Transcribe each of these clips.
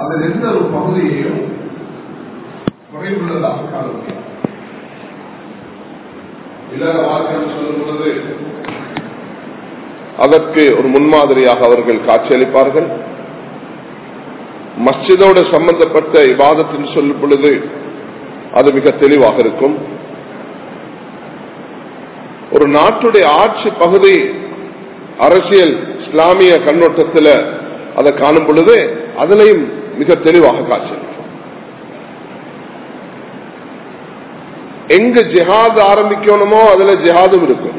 அதில் எந்த ஒரு பகுதியையும் குறைவுள்ளதாக காண முடியாது இல்லற வாழ்க்கை சொல்லும் பொழுது அதற்கு ஒரு முன்மாதிரியாக அவர்கள் காட்சியளிப்பார்கள் மஸ்ஜிதோடு சம்பந்தப்பட்ட விவாதத்தில் சொல்லும் பொழுது அது மிக தெளிவாக இருக்கும் ஒரு நாட்டுடைய ஆட்சி பகுதி அரசியல் இஸ்லாமிய கண்ணோட்டத்தில் அதை காணும் பொழுது அதிலையும் மிக தெளிவாக காட்சியளிக்கும் எங்க ஜிஹாத் ஆரம்பிக்கணுமோ அதுல ஜிஹாதும் இருக்கும்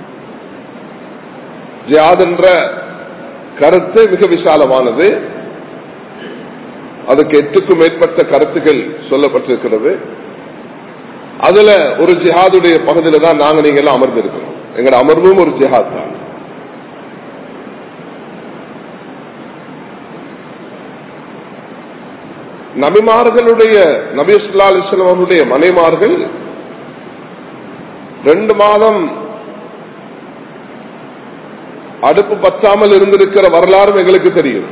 ஜிஹாத் என்ற கருத்து மிக விசாலமானது அதுக்கு எட்டுக்கும் மேற்பட்ட கருத்துக்கள் சொல்லப்பட்டிருக்கிறது அதுல ஒரு ஜிஹாதுடைய பகுதியில தான் நாங்க நீங்க எல்லாம் அமர்ந்திருக்கிறோம் எங்களோட அமர்வும் ஒரு ஜிஹாத் தான் நபிமார்களுடைய நபி சுல்லா அலிஸ்லாம் அவர்களுடைய மனைமார்கள் ரெண்டு மாதம் அடுப்பு பத்தாமல் இருந்திருக்கிற வரலாறும் எங்களுக்கு தெரியும்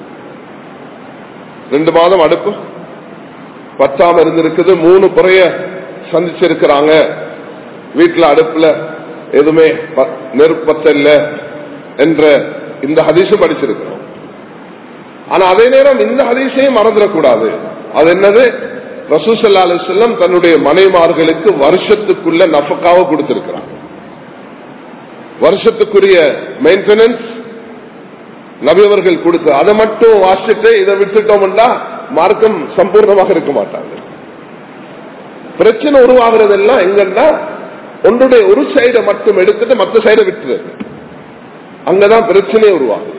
ரெண்டு மாதம் அடுப்பு பத்தாம இருந்திருக்குது மூணு புறைய சந்திச்சிருக்கிறாங்க வீட்டுல அடுப்புல எதுவுமே நெருப்பு பத்தல்ல என்ற இந்த ஹதீஸும் படிச்சிருக்கிறோம் ஆனா அதே நேரம் இந்த ஹதீஸையும் மறந்துடக்கூடாது அது என்னது ரசூசல்லா அலிசல்லம் தன்னுடைய மனைமார்களுக்கு வருஷத்துக்குள்ள நஃபக்காவை கொடுத்திருக்கிறார் வருஷத்துக்குரிய மெயின்டெனன்ஸ் நபியவர்கள் கொடுத்து அதை மட்டும் வாசிட்டு இதை விட்டுட்டோம்னா மார்க்கம் சம்பூர்ணமாக இருக்க மாட்டாங்க பிரச்சனை உருவாகிறதெல்லாம் எங்கன்னா ஒன்றுடைய ஒரு சைடை மட்டும் எடுத்துட்டு மற்ற சைடை விட்டுறது அங்கதான் பிரச்சனையே உருவாகுது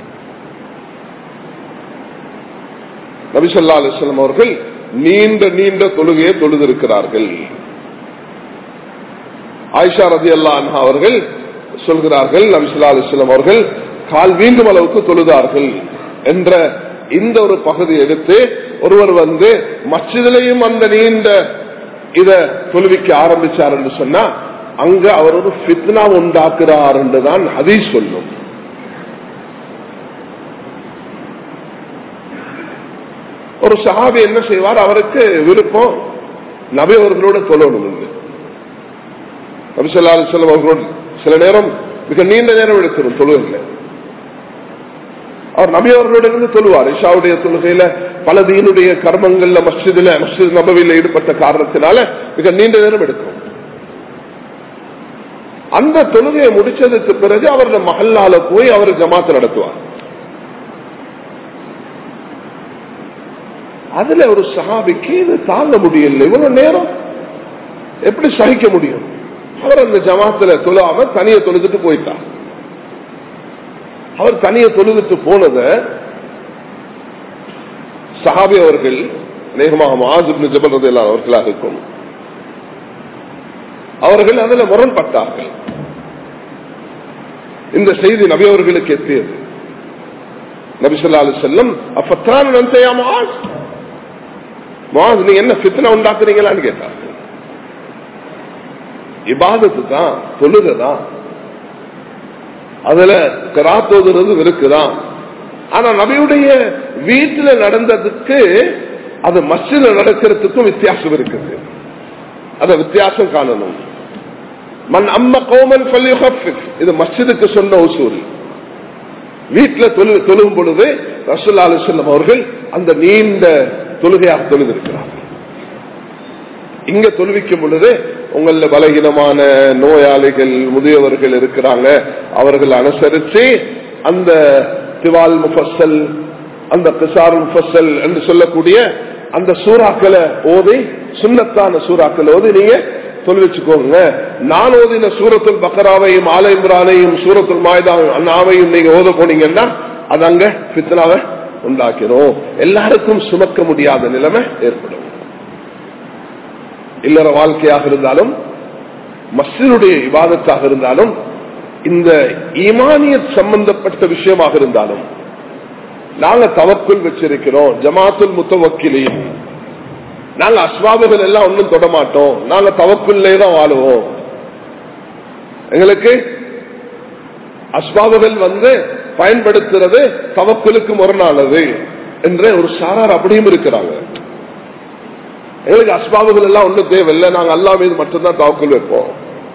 நபிசல்லா அலிஸ்லாம் அவர்கள் நீண்ட நீண்ட தொழுகையை தொழுதிருக்கிறார்கள் ஆயிஷா ரதி அல்லா அவர்கள் சொல்கிறார்கள் நபிசுல்லா அலிஸ்லாம் அவர்கள் கால் வீண்டும் அளவுக்கு தொழுதார்கள் என்ற இந்த ஒரு பகுதி எடுத்து ஒருவர் வந்து மச்சிதிலையும் அந்த நீண்ட இத தொழுவிக்க ஆரம்பிச்சார் என்று சொன்னா அங்க அவர் ஒரு பித்னா உண்டாக்குறார் என்றுதான் அதை சொல்லும் ஒரு சஹாபி என்ன செய்வார் அவருக்கு விருப்பம் நபி அவர்களோட தொழணும் நபிசல்லா அலிஸ்லாம் அவர்களோடு சில நேரம் மிக நீண்ட நேரம் எடுத்துரும் தொழுகையில் அவர் நபி அவர்களோட இருந்து தொழுவார் இஷாவுடைய தொழுகையில பல தீனுடைய கர்மங்கள்ல மஸ்ஜிதுல மஸ்ஜித் நபவியில் ஈடுபட்ட காரணத்தினால மிக நீண்ட நேரம் எடுக்கும் அந்த தொழுகையை முடிச்சதுக்கு பிறகு அவரது மகல்லால போய் அவர் ஜமாத்து நடத்துவார் அதுல ஒரு சஹாபிக்கு இது தாங்க முடியல இவ்வளவு நேரம் எப்படி சகிக்க முடியும் அவர் அந்த ஜமாத்துல தொழாம தனிய தொழுதுட்டு போயிட்டார் அவர் தனிய தொழுதுட்டு போனத சஹாபி அவர்கள் அநேகமாக மாஜிப் ஜபல் எல்லாம் அவர்களாக இருக்கும் அவர்கள் அதில் முரண்பட்டார்கள் இந்த செய்தி நபி அவர்களுக்கு எத்தியது நபிசல்லா அலி செல்லம் அப்பத்தான் நந்தையா மாஸ் மாஸ் நீங்க என்ன பித்தனை உண்டாக்குறீங்களான்னு கேட்டார்கள் இபாதத்து தான் தொழுகதான் அதுல கராத்தோதுறது இருக்குதான் ஆனா நபியுடைய வீட்டுல நடந்ததுக்கு அது மஸ்ஜில நடக்கிறதுக்கும் வித்தியாசம் இருக்குது அத வித்தியாசம் காணணும் மண் அம்ம கோமன் பள்ளி இது மஸ்ஜிதுக்கு சொன்ன உசூல் வீட்டுல தொழு தொழுகும் பொழுது ரசூல்லா அலுவலம் அவர்கள் அந்த நீண்ட தொழுகையாக தொழுதிருக்கிறார்கள் இங்க தொழுவிக்கும் பொழுது உங்கள பலகீனமான நோயாளிகள் முதியவர்கள் இருக்கிறாங்க அவர்கள் அனுசரிச்சு அந்த திவால் முஃபசல் அந்த பிசார் முஃபசல் என்று சொல்லக்கூடிய அந்த சூறாக்களை ஓதி சுண்ணத்தான சூறாக்களை ஓதி நீங்க தொழிற்சுக்கோங்க நான் ஓதின சூரத்துல் பக்கராவையும் ஆல இம்ரானையும் சூரத்துல் மாயுதாவையும் அண்ணாவையும் நீங்க ஓத போனீங்கன்னா அது அங்க பித்தனாவை உண்டாக்கிறோம் எல்லாருக்கும் சுமக்க முடியாத நிலைமை ஏற்படும் இல்லற வாழ்க்கையாக இருந்தாலும் மஸ்ஜினுடைய விவாதத்தாக இருந்தாலும் இந்த ஈமானிய சம்பந்தப்பட்ட விஷயமாக இருந்தாலும் நாங்க தவக்குள் வச்சிருக்கிறோம் ஜமாத்துல் முத்தவக்கிலையும் நாங்க அஸ்வாபுகள் எல்லாம் ஒன்றும் தொட மாட்டோம் நாங்க தவக்குள்ளே தான் வாழுவோம் எங்களுக்கு அஸ்வாபுகள் வந்து பயன்படுத்துறது தவக்குலுக்கு முரணானது என்ற ஒரு சாரார் அப்படியும் இருக்கிறாங்க எங்களுக்கு அஸ்பாபுகள் எல்லாம் ஒண்ணும் தேவையில்லை நாங்க அல்லா மீது மட்டும்தான் தாக்குள் வைப்போம்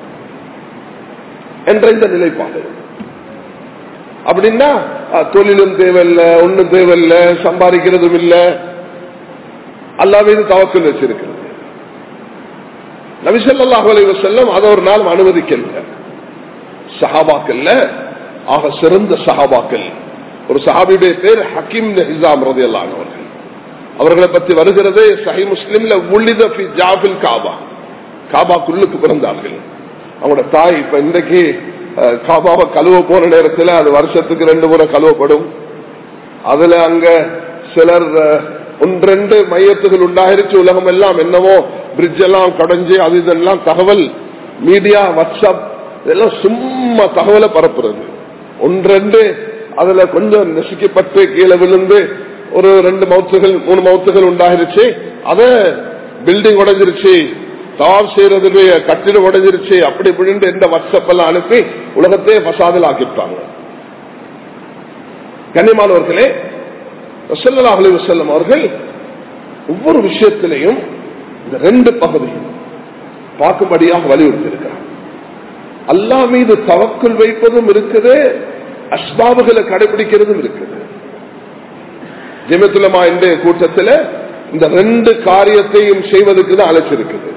என்ற இந்த நிலைப்பாடு அப்படின்னா அஹ், தொழிலும் தேவையில்லை ஒண்ணும் தேவையில்லை சம்பாதிக்கிறதும் இல்லை அல்லா மீது தவக்கல் வச்சிருக்கிறது நபிசல்லாஹு அலைஹி வஸல்லம் அதை ஒரு நாள் அனுமதிக்கல சஹாபாக்கள்ல ஆக சிறந்த சஹாபாக்கள் ஒரு சஹாபியுடைய பேர் ஹக்கீம் ஹிசாம் ரதியல்லாஹு அவர்கள் அவர்களை பற்றி வருகிறது சஹி முஸ்லிம்ல உள்ளித ஃபி ஜாஃபில் காபா காபாக்குள்ளுக்கு பிறந்தார்கள் அவங்களோட தாய் இப்ப இன்றைக்கு அஹ், காபாவை கழுவ போன நேரத்தில் அது வருஷத்துக்கு ரெண்டு முறை கழுவப்படும் அதுல அங்க சிலர் அஹ், ஒன்றெண்டு மையத்துகள் உண்டாயிருச்சு உலகம் எல்லாம் என்னவோ பிரிட்ஜ் எல்லாம் கடைஞ்சு அது இதெல்லாம் தகவல் மீடியா வாட்ஸ்அப் இதெல்லாம் சும்மா தகவலை பரப்புறது ஒன்றெண்டு அதுல கொஞ்சம் நெசுக்கப்பட்டு கீழே விழுந்து ஒரு ரெண்டு மவுத்துகள் மூணு மவுத்துகள் உண்டாயிருச்சு அத பில்டிங் உடைஞ்சிருச்சு தவாப் செய்யறதுடைய கட்டிடம் உடைஞ்சிருச்சு அப்படி இப்படின்னு எந்த வாட்ஸ்அப் எல்லாம் அனுப்பி உலகத்தையே பசாதில் ஆக்கிட்டாங்க கண்ணியமானவர்களே ரசல்லாஹ் அலி வசல்லம் அவர்கள் ஒவ்வொரு விஷயத்திலையும் இந்த ரெண்டு பகுதியும் பார்க்கும்படியாக வலியுறுத்தியிருக்கிறார் அல்லா மீது தவக்குள் வைப்பதும் இருக்குது அஸ்பாபுகளை கடைபிடிக்கிறதும் இருக்குது ஜெமத்துலமா இன்றைய கூட்டத்தில் இந்த ரெண்டு காரியத்தையும் செய்வதற்கு தான் அழைச்சிருக்குது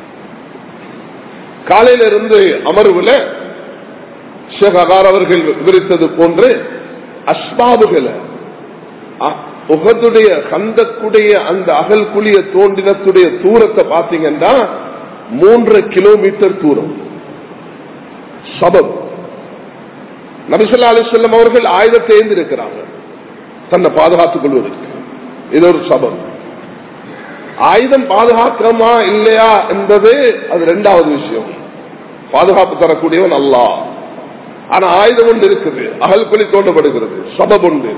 காலையில இருந்து அமர்வுல ஷேக் அகார் அவர்கள் விவரித்தது போன்று அஸ்பாபுகளை அ- உகதுடைய கந்தக்குடைய அந்த அகல் குழிய தோண்டினத்துடைய தூரத்தை பார்த்தீங்கன்னா மூன்றரை கிலோமீட்டர் தூரம் சபம் நபிசல்லா அலிசல்லம் அவர்கள் ஆயுதத்தை ஏந்திருக்கிறாங்க தன்னை பாதுகாத்துக் கொள்வதற்கு இது ஒரு சபம் ஆயுதம் பாதுகாக்கமா இல்லையா என்பது அது இரண்டாவது விஷயம் பாதுகாப்பு தரக்கூடியவன் அல்லாஹ் ஆனா ஆயுதம் ஒன்று இருக்குது அகல் குழி தோண்டப்படுகிறது சபம் உண்டு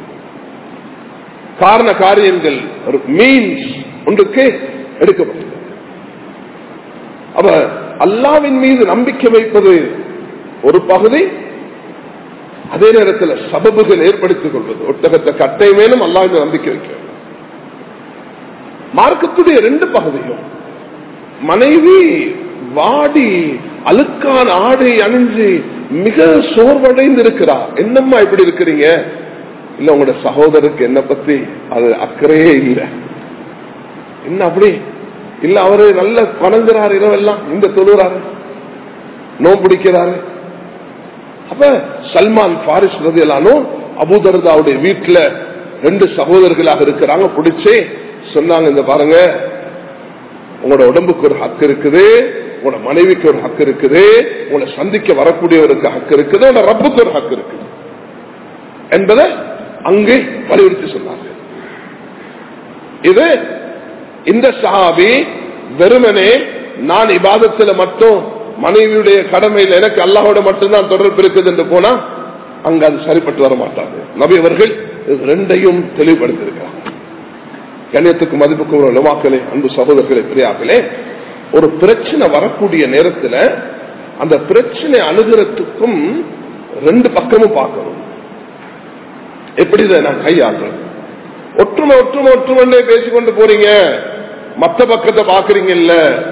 காரண காரியங்கள் ஒரு மீன்ஸ் ஒன்றுக்கு எடுக்கப்பட்டது அப்ப அல்லாவின் மீது நம்பிக்கை வைப்பது ஒரு பகுதி அதே நேரத்தில் சபபுகள் ஏற்படுத்திக் கொள்வது ஒட்டகத்தை கட்டை மேலும் அல்லாவின் நம்பிக்கை வைக்க மார்க்கத்துடைய ரெண்டு பகுதியும் மனைவி வாடி அழுக்கான ஆடை அணிஞ்சு மிக சோர்வடைந்து இருக்கிறா என்னம்மா இப்படி இருக்கிறீங்க இல்ல உங்களோட சகோதரருக்கு என்ன பத்தி அது அக்கறையே இல்லை என்ன அப்படி இல்ல அவரு நல்ல வணங்குறாரு இரவெல்லாம் இந்த தொழுறாரு நோம் பிடிக்கிறாரு அப்ப சல்மான் பாரிஸ் ரதியலானும் அபுதர்தாவுடைய வீட்டுல ரெண்டு சகோதரர்களாக இருக்கிறாங்க பிடிச்சே சொன்னாங்க இந்த பாருங்க உங்களோட உடம்புக்கு ஒரு ஹக்கு இருக்குது உங்களோட மனைவிக்கு ஒரு ஹக்கு இருக்குது உங்களை சந்திக்க வரக்கூடியவருக்கு ஹக்கு இருக்குது உங்களோட ரப்புக்கு ஒரு ஹக்கு இருக்குது என்பதை அங்கே வலியுறுத்தி சொன்னாங்க இது இந்த சஹாபி வெறுமனே நான் இபாதத்துல மட்டும் மனைவியுடைய கடமையில் எனக்கு அல்லாஹோட மட்டும்தான் தொடர்பு இருக்குது என்று போனா அங்க அது சரிப்பட்டு வர மாட்டாங்க நபி அவர்கள் இது ரெண்டையும் தெளிவுபடுத்தியிருக்கிறாங்க கண்ணியத்துக்கு மதிப்புக்கு ஒரு உலமாக்களே அன்பு சகோதரர்களே பிரியாக்களே ஒரு பிரச்சனை வரக்கூடிய நேரத்துல அந்த பிரச்சனை அணுகிறதுக்கும் ரெண்டு பக்கமும் பார்க்கணும் எப்படி இதை நான் கையாளுறேன் ஒற்றுமை ஒற்றுமை ஒற்றுமை பேசிக்கொண்டு போறீங்க மத்த பக்கத்தை பாக்குறீங்க இல்ல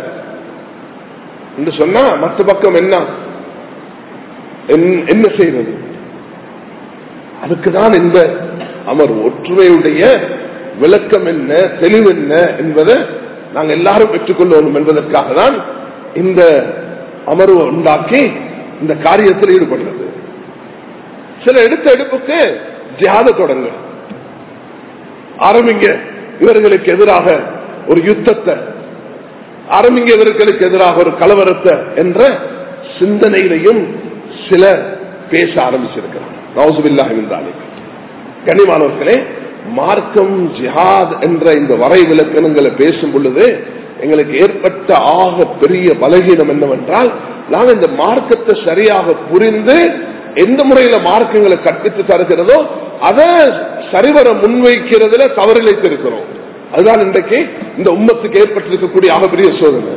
என்று சொன்னா மத்த பக்கம் என்ன என்- என்ன செய்வது அதுக்குதான் இந்த அமர் ஒற்றுமையுடைய விளக்கம் என்ன தெளிவு என்ன என்பதை நாங்க எல்லாரும் பெற்றுக்கொள்ளணும் என்பதற்காக தான் இந்த அமர்வை உண்டாக்கி இந்த காரியத்தில் ஈடுபடுறது சில எடுத்த எடுப்புக்கு ஜியாத தொடங்க ஆரம்பிங்க இவர்களுக்கு எதிராக ஒரு யுத்தத்தை ஆரம்பிங்க இவர்களுக்கு எதிராக ஒரு கலவரத்தை என்ற சிந்தனையிலையும் சில பேச ஆரம்பிச்சிருக்கிறாங்க நவுசுபில்லாஹிந்தாலே கனிமானவர்களே மார்க்கம் ஜிஹாத் என்ற இந்த வரை விளக்கணங்களை பேசும் பொழுது எங்களுக்கு ஏற்பட்ட ஆக பெரிய பலகீனம் என்னவென்றால் நாங்கள் இந்த மார்க்கத்தை சரியாக புரிந்து எந்த முறையில மார்க்கங்களை கற்பித்து தருகிறதோ அதை சரிவர முன்வைக்கிறதுல தவறிழைத்திருக்கிறோம் அதுதான் இன்றைக்கு இந்த உம்மத்துக்கு ஏற்பட்டிருக்கக்கூடிய ஆகப்பெரிய சோதனை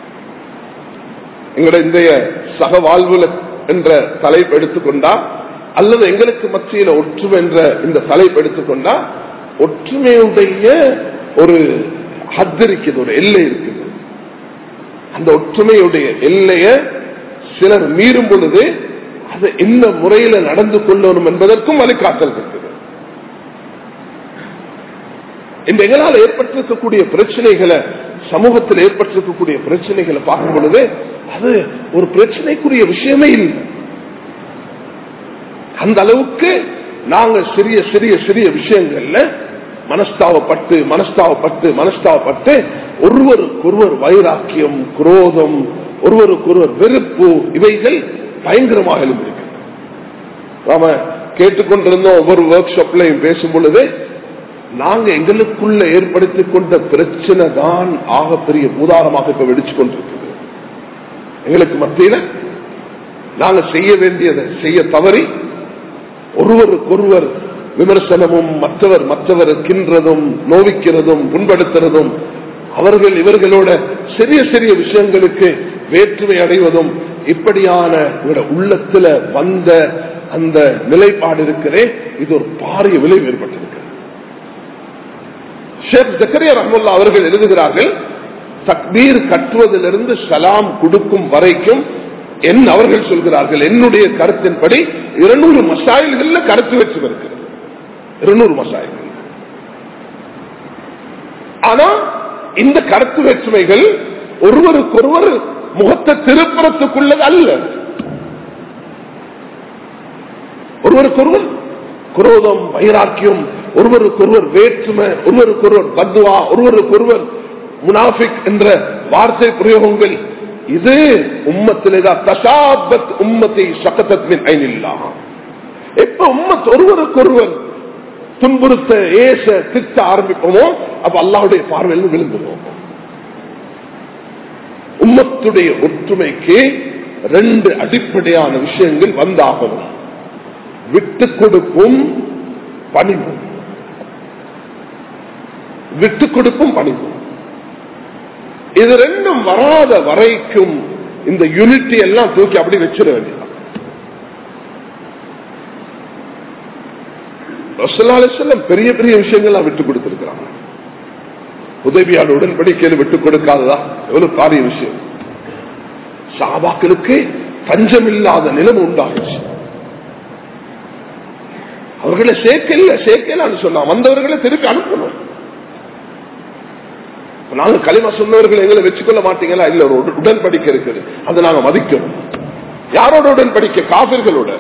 எங்களுடைய இன்றைய சக வாழ்வுல என்ற தலைப்பு எடுத்துக்கொண்டா அல்லது எங்களுக்கு மத்தியில ஒற்றுமை என்ற இந்த தலைப்பு எடுத்துக்கொண்டா ஒற்றுமையுடைய ஒரு ஹத் இருக்குது ஒரு எல்லை இருக்குது அந்த ஒற்றுமையுடைய எல்லைய சிலர் மீறும் பொழுது அது என்ன முறையில நடந்து கொள்ளணும் என்பதற்கும் வழிகாட்டல் இருக்குது இந்த எங்களால் ஏற்பட்டிருக்கக்கூடிய பிரச்சனைகளை சமூகத்தில் ஏற்பட்டிருக்கக்கூடிய பிரச்சனைகளை பார்க்கும் பொழுது அது ஒரு பிரச்சனைக்குரிய விஷயமே இல்லை அந்த அளவுக்கு நாங்க சிறிய சிறிய சிறிய விஷயங்கள்ல மனஸ்தாவப்பட்டு மனஸ்தாவப்பட்டு மனஸ்தாவப்பட்டு ஒருவருக்கொருவர் வைராக்கியம் குரோதம் ஒருவருக்கொருவர் வெறுப்பு இவைகள் பயங்கரமாக எழுந்திருக்கு நாம கேட்டுக்கொண்டிருந்தோம் ஒவ்வொரு ஒர்க் ஷாப்லையும் பேசும் பொழுது நாங்க எங்களுக்குள்ள ஏற்படுத்திக் கொண்ட பிரச்சனை தான் ஆகப்பெரிய பூதாரமாக இப்ப வெடிச்சு கொண்டிருக்குது எங்களுக்கு மத்தியில நாங்க செய்ய வேண்டியதை செய்ய தவறி ஒருவருக்கொருவர் விமர்சனமும் மற்றவர் மற்றவர் கின்றதும் நோவிக்கிறதும் புண்படுத்துறதும் அவர்கள் இவர்களோட சிறிய சிறிய விஷயங்களுக்கு வேற்றுமை அடைவதும் இப்படியான உள்ளத்துல வந்த அந்த நிலைப்பாடு இருக்கிறே இது ஒரு பாரிய விளைவு ஏற்பட்டிருக்கு ஷேக் ஜக்கரியா ரஹமுல்லா அவர்கள் எழுதுகிறார்கள் தக்பீர் கட்டுவதிலிருந்து சலாம் கொடுக்கும் வரைக்கும் என் அவர்கள் சொல்கிறார்கள் என்னுடைய கருத்தின்படி இருநூறு மசாயில்கள்ல கருத்து வச்சு இருக்கிறது இருநூறு மசாயில்கள் ஆனா இந்த கருத்து வேற்றுமைகள் ஒருவருக்கொருவர் முகத்தை திருப்புறத்துக்குள்ளது அல்ல ஒருவருக்கொருவர் குரோதம் வைராக்கியம் ஒருவருக்கொருவர் வேற்றுமை ஒருவருக்கொருவர் பத்வா ஒருவருக்கொருவர் முனாஃபிக் என்ற வார்த்தை பிரயோகங்கள் இது உம்மத்திலேதான் தசாபத் உம்மத்தை சக்கத்தின் ஐநில்லா எப்ப உம்மத் ஒருவருக்கொருவர் துன்புறுத்த ஏச திட்ட ஆரம்பிப்போமோ அப்ப அல்லாவுடைய பார்வையில் விழுந்துருவோம் உம்மத்துடைய ஒற்றுமைக்கு ரெண்டு அடிப்படையான விஷயங்கள் வந்தாகணும் விட்டு கொடுப்பும் பணிவும் விட்டு கொடுப்பும் பணிவும் இது ரெண்டும் வராத வரைக்கும் இந்த யூனிட்டி எல்லாம் தூக்கி அப்படி வச்சிட வேண்டியதான் செல்லம் பெரிய பெரிய விஷயங்கள்லாம் விட்டு கொடுத்திருக்கிறாங்க உதவியாளர் உடன்படிக்கையில் விட்டுக் கொடுக்காததா எவ்வளவு காரிய விஷயம் சாபாக்களுக்கு பஞ்சமில்லாத நிலம் உண்டாகிச்சு அவர்களை சேர்க்கல சேர்க்கலான்னு சொன்னா வந்தவர்களை திருப்பி அனுப்பணும் நாங்க களிமா சொன்னவர்கள் எங்களை வச்சுக்கொள்ள மாட்டீங்களா இல்ல ஒரு உடன்படிக்கை இருக்குது அதை நாங்க மதிக்கணும் யாரோட உடன்படிக்கை காவிர்களோட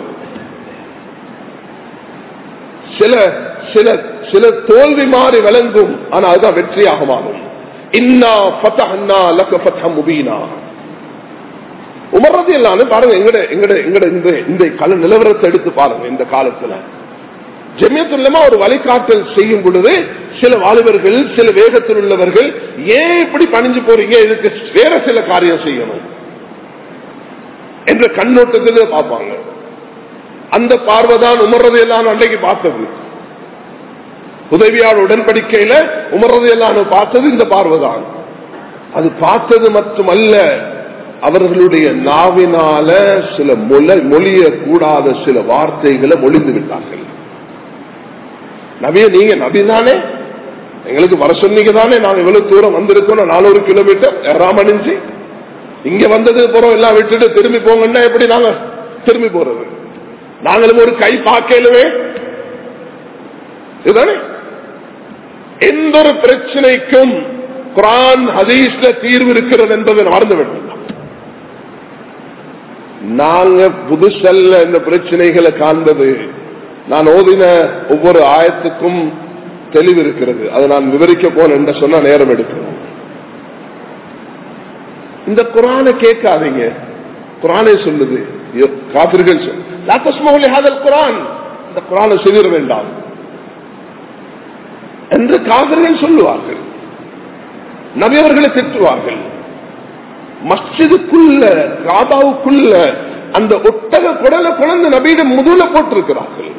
சில சில சில தோல்வி மாறி விளங்கும் ஆனா அதுதான் வெற்றியாக மாறும் இன்னா ஃபத்தஹன்னா லக ஃபத்ஹம் முபீனா உமர்றது எல்லாரும் பாருங்க எங்கட எங்கட எங்கட இந்த இந்த கல நிலவரத்தை எடுத்து பாருங்க இந்த காலத்துல ஜெமியத்துள்ளமா ஒரு வழிகாட்டல் செய்யும் பொழுது சில வாலிபர்கள் சில வேகத்தில் உள்ளவர்கள் ஏன் இப்படி பணிஞ்சு போறீங்க இதுக்கு வேற சில காரியம் செய்யணும் என்ற கண்ணோட்டத்தில் பார்ப்பாங்க அந்த பார்வைதான் உமர்றது எல்லாம் அன்றைக்கு பார்த்தது உதவியாளர் உடன்படிக்கையில உமர்றது எல்லாம் பார்த்தது இந்த பார்வைதான் அது பார்த்தது மட்டுமல்ல அவர்களுடைய நாவினால சில மொழிய கூடாத சில வார்த்தைகளை மொழிந்து விட்டார்கள் நபிய நீங்க நபிதானே எங்களுக்கு வர சொன்னீங்க தானே நாங்க இவ்வளவு தூரம் வந்திருக்கோம் நானூறு கிலோமீட்டர் ராமணிஞ்சு இங்க வந்தது போறோம் எல்லாம் விட்டுட்டு திரும்பி போங்கன்னா எப்படி நாங்க திரும்பி போறது நாங்களும் ஒரு கை பார்க்கலுமே இதுதானே எந்த ஒரு பிரச்சனைக்கும் குரான் ஹதீஸ்ல தீர்வு இருக்கிறது என்பதை மறந்து வேண்டும் நாங்க புதுசல்ல இந்த பிரச்சனைகளை காண்பது நான் ஓதின ஒவ்வொரு ஆயத்துக்கும் தெளிவு இருக்கிறது அதை நான் விவரிக்க போன என்று சொன்னா நேரம் எடுக்கணும் இந்த குரானை கேட்காதீங்க குரானே சொல்லுது காபிர்கள் குரான் இந்த குரானை சொல்லிட வேண்டாம் என்று காவிர்கள் சொல்லுவார்கள் நபியவர்களை திட்டுவார்கள் மஸ்ஜிதுக்குள்ள காபாவுக்குள்ள அந்த ஒட்டக குடலை குழந்தை நபியிடம் முதுல போட்டிருக்கிறார்கள்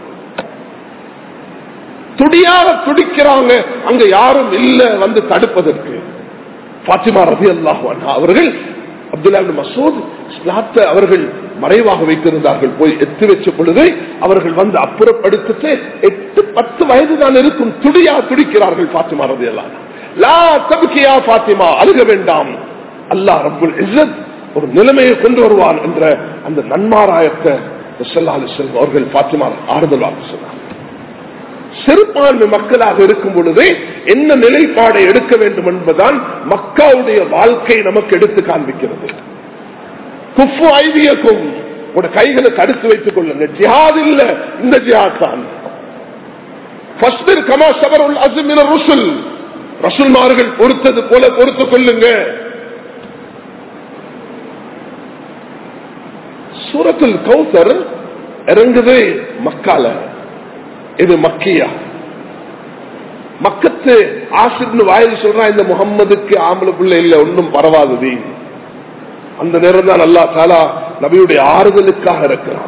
துடியாக துடிக்கிறாங்க அங்க யாரும் இல்ல வந்து தடுப்பதற்கு பாத்திமா ரபி அல்லாஹ் அவர்கள் அப்துல்லா இப்னு மசூத் இஸ்லாத்தை அவர்கள் மறைவாக வைத்திருந்தார்கள் போய் எத்து வச்ச பொழுது அவர்கள் வந்து அப்புறப்படுத்திட்டு எட்டு பத்து வயது தான் இருக்கும் துடியா துடிக்கிறார்கள் பாத்திமா ரதி எல்லாம் லா தபுக்கியா பாத்திமா அழுக வேண்டாம் அல்லாஹ் ரப்புல் இஸ்ஸத் ஒரு நிலைமையை கொண்டு வருவான் என்ற அந்த நன்மாராயத்தை ஸல்லல்லாஹு அலைஹி வஸல்லம் அவர்கள் பாத்திமா ஆறுதல் வாக்கு சொன்னார் சிறுபான்மை மக்களாக இருக்கும் பொழுது என்ன நிலைப்பாடை எடுக்க வேண்டும் என்பதுதான் மக்காவுடைய வாழ்க்கை நமக்கு எடுத்து காண்பிக்கிறது குஃபு ஐதியக்கும் உங்களோட கைகளை தடுத்து வைத்துக் கொள்ளுங்க ஜிஹாத் இல்ல இந்த ஜிஹாத் தான் ஃபஸ்பிர் கமா சபருல் அஸ்மின ருசுல் ரசுல்மார்கள் பொறுத்தது போல பொறுத்துக் கொள்ளுங்க சூரத்துல் கௌசர் இறங்குது மக்கால இது மக்கியா மக்கத்து ஆசிர்னு வாயில் சொல்றான் இந்த முகம்மதுக்கு ஆம்பளை பிள்ளை இல்ல ஒன்றும் பரவாதது அந்த நேரம் தான் அல்லா தாலா நபியுடைய ஆறுதலுக்காக இருக்கிறான்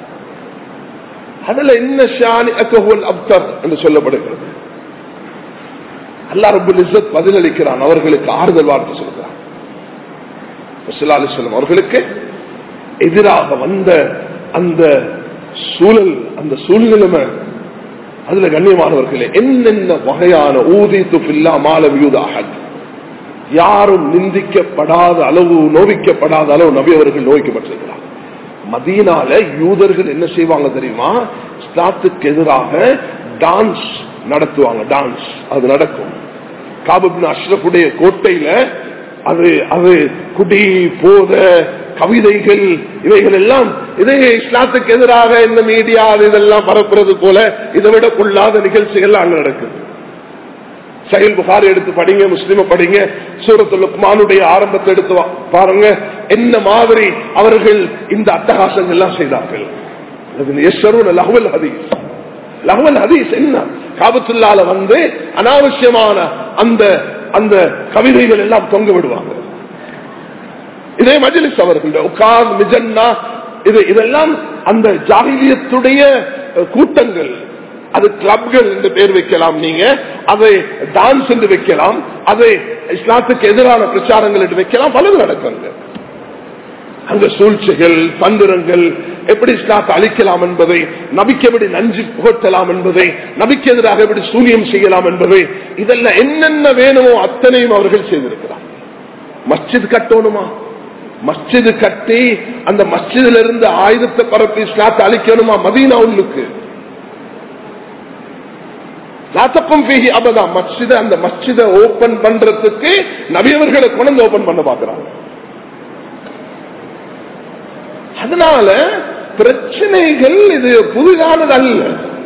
அதுல என்ன ஷானி அக்கஹுல் அப்தர் என்று சொல்லப்படுகிறது அல்லா ரபுல் இஸ்ஸத் பதிலளிக்கிறான் அவர்களுக்கு ஆறுதல் வார்த்தை சொல்கிறான் ரசூலுல்லாஹி அலைஹி வஸல்லம் அவர்களுக்கு எதிராக வந்த அந்த சூழல் அந்த சூழ்நிலைமை அதுல கண்ணியமானவர்களே என்னென்ன வகையான ஊதி துஃபில்லா மாலவியூதாக யாரும் நிந்திக்கப்படாத அளவு நோவிக்கப்படாத அளவு நபி அவர்கள் நோய்க்கப்பட்டிருக்கிறார் மதீனால யூதர்கள் என்ன செய்வாங்க தெரியுமா இஸ்லாத்துக்கு எதிராக டான்ஸ் நடத்துவாங்க டான்ஸ் அது நடக்கும் காபுபின் அஷ்ரஃபுடைய கோட்டையில அது அது குடி போத கவிதைகள் இவைகள் எல்லாம் இதே இஸ்லாத்துக்கு எதிராக இந்த மீடியா அது இதெல்லாம் பரப்புறது போல இதை விட கொள்ளாத நிகழ்ச்சிகள் அங்க நடக்குது சஹில் புகாரி எடுத்து படிங்க முஸ்லிம படிங்க சூரத்து லுக்மானுடைய ஆரம்பத்தை எடுத்து வா- பாருங்க என்ன மாதிரி அவர்கள் இந்த அட்டகாசங்கள் எல்லாம் செய்தார்கள் அது யஸ்வருன் லஹ்வல் ஹதீஸ் லஹ்வல் ஹதீஸ் என்ன காபத்துல்லால வந்து அனாவசியமான அந்த அந்த கவிதைகள் எல்லாம் தொங்க விடுவாங்க இதே மஜ்லிஸ் அவர்கள் உகார் மிஜன்னா இது இதெல்லாம் அந்த ஜாகிலியத்துடைய அஹ், கூட்டங்கள் அது கிளப்கள் என்று பேர் வைக்கலாம் நீங்க அதை டான்ஸ் என்று வைக்கலாம் அதை இஸ்லாத்துக்கு எதிரான பிரச்சாரங்கள் என்று வைக்கலாம் பலது நடக்குங்க அங்க சூழ்ச்சிகள் தந்திரங்கள் எப்படி இஸ்லாத்தை அழிக்கலாம் என்பதை நபிக்கு எப்படி நஞ்சு புகட்டலாம் என்பதை நபிக்கு எதிராக எப்படி சூனியம் செய்யலாம் என்பதை இதெல்லாம் என்னென்ன வேணுமோ அத்தனையும் அவர்கள் செய்திருக்கிறார் மஸ்ஜித் கட்டணுமா மஸ்ஜிது கட்டி அந்த மஸ்ஜிதுல இருந்து ஆயுதத்தை பரப்பி இஸ்லாத்தை அழிக்கணுமா மதீனா உள்ளுக்கு லாத்தக்கும் பீகி அபதா மஸ்ஜித அந்த மஸ்ஜித ஓபன் பண்றதுக்கு நபியவர்களை கொண்டு ஓபன் பண்ண பாக்குறாங்க அதனால பிரச்சனைகள் இது புதிதானது அல்ல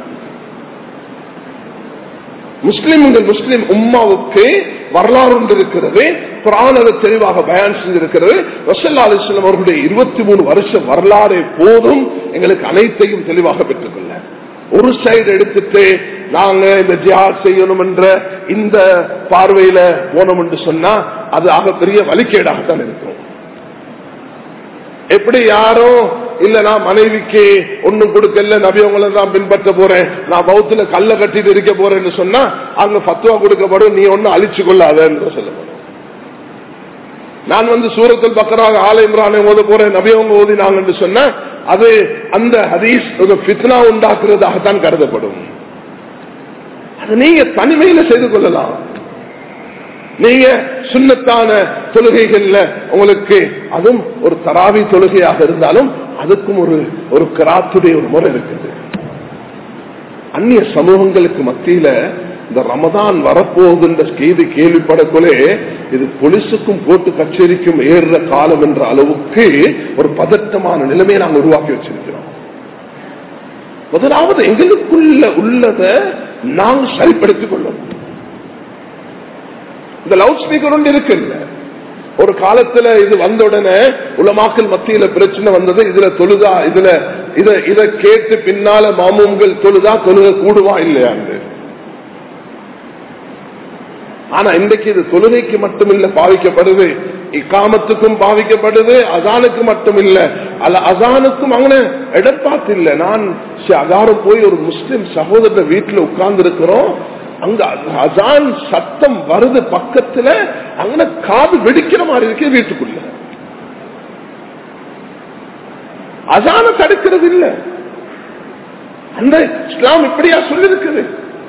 முஸ்லிம்கள் முஸ்லிம் உம்மாவுக்கு வரலாறு ஒன்று இருக்கிறது குரான் அதை தெளிவாக பயன் செஞ்சிருக்கிறது ரசல்லா அலிஸ்லாம் அவர்களுடைய இருபத்தி மூணு வருஷம் வரலாறு போதும் எங்களுக்கு அனைத்தையும் தெளிவாக பெற்றுக்கொள்ள ஒரு சைடு எடுத்துட்டு நாங்க இந்த ஜிஹாத் செய்யணும் என்ற இந்த பார்வையில போனோம் என்று சொன்னா அது ஆகப்பெரிய வழிகேடாகத்தான் இருக்கும் எப்படி யாரும் இல்ல நான் மனைவிக்கு ஒண்ணும் கொடுக்கல நபியவங்களை தான் பின்பற்ற போறேன் நான் பௌத்துல கல்ல கட்டிட்டு இருக்க போறேன்னு சொன்னா அங்க பத்துவா கொடுக்கப்படும் நீ ஒன்னும் அழிச்சு கொள்ளாதன்னு சொல்லப்படும் நான் வந்து சூரத்தில் பக்கராக ஆலை இம்ரானை ஓத போறேன் நபியவங்க ஓதினாங்கன்னு சொன்னா அது அந்த ஹதீஸ் ஒரு ஃபித்னா உண்டாக்குறதாகத்தான் கருதப்படும் அது நீங்க தனிமையில செய்து கொள்ளலாம் நீங்க சுண்ணத்தான தொழுகைகள்ல உங்களுக்கு அதுவும் ஒரு தராவி தொழுகையாக இருந்தாலும் அதுக்கும் ஒரு ஒரு கிராத்துடைய ஒரு முறை இருக்குது அந்நிய சமூகங்களுக்கு மத்தியில இந்த ரமதான் வரப்போகுதுன்ற செய்தி கேள்விப்படக்குள்ளே இது போலீஸுக்கும் கோர்ட்டு கச்சேரிக்கும் ஏறுற காலம் என்ற அளவுக்கு ஒரு பதட்டமான நிலைமையை நாங்கள் உருவாக்கி வச்சிருக்கிறோம் முதலாவது எங்களுக்குள்ள உள்ளதை நாங்கள் சரிப்படுத்திக் கொள்ளணும் இந்த லவுட் ஸ்பீக்கர் ஒன்று இருக்குல்ல ஒரு காலத்துல இது வந்த உடனே உலமாக்கல் மத்தியில பிரச்சனை வந்தது இதுல தொழுதா இதுல இத இத கேட்டு பின்னால மாமூம்கள் தொழுதா தொழுக கூடுவா இல்லையாண்டு ஆனா இன்றைக்கு இது தொழுகைக்கு மட்டும் இல்ல பாவிக்கப்படுது இக்காமத்துக்கும் பாவிக்கப்படுது அசானுக்கு மட்டும் இல்ல அல்ல அசானுக்கும் அங்கே இடப்பாத்து இல்ல நான் அகாரம் போய் ஒரு முஸ்லிம் சகோதர வீட்டுல உட்கார்ந்து இருக்கிறோம் அங்க அசான் சத்தம் வருது பக்கத்துல அங்க காது வெடிக்கிற மாதிரி இருக்கு வீட்டுக்குள்ள அசான தடுக்கிறது இல்ல அந்த இஸ்லாம் இப்படியா சொல்லிருக்குது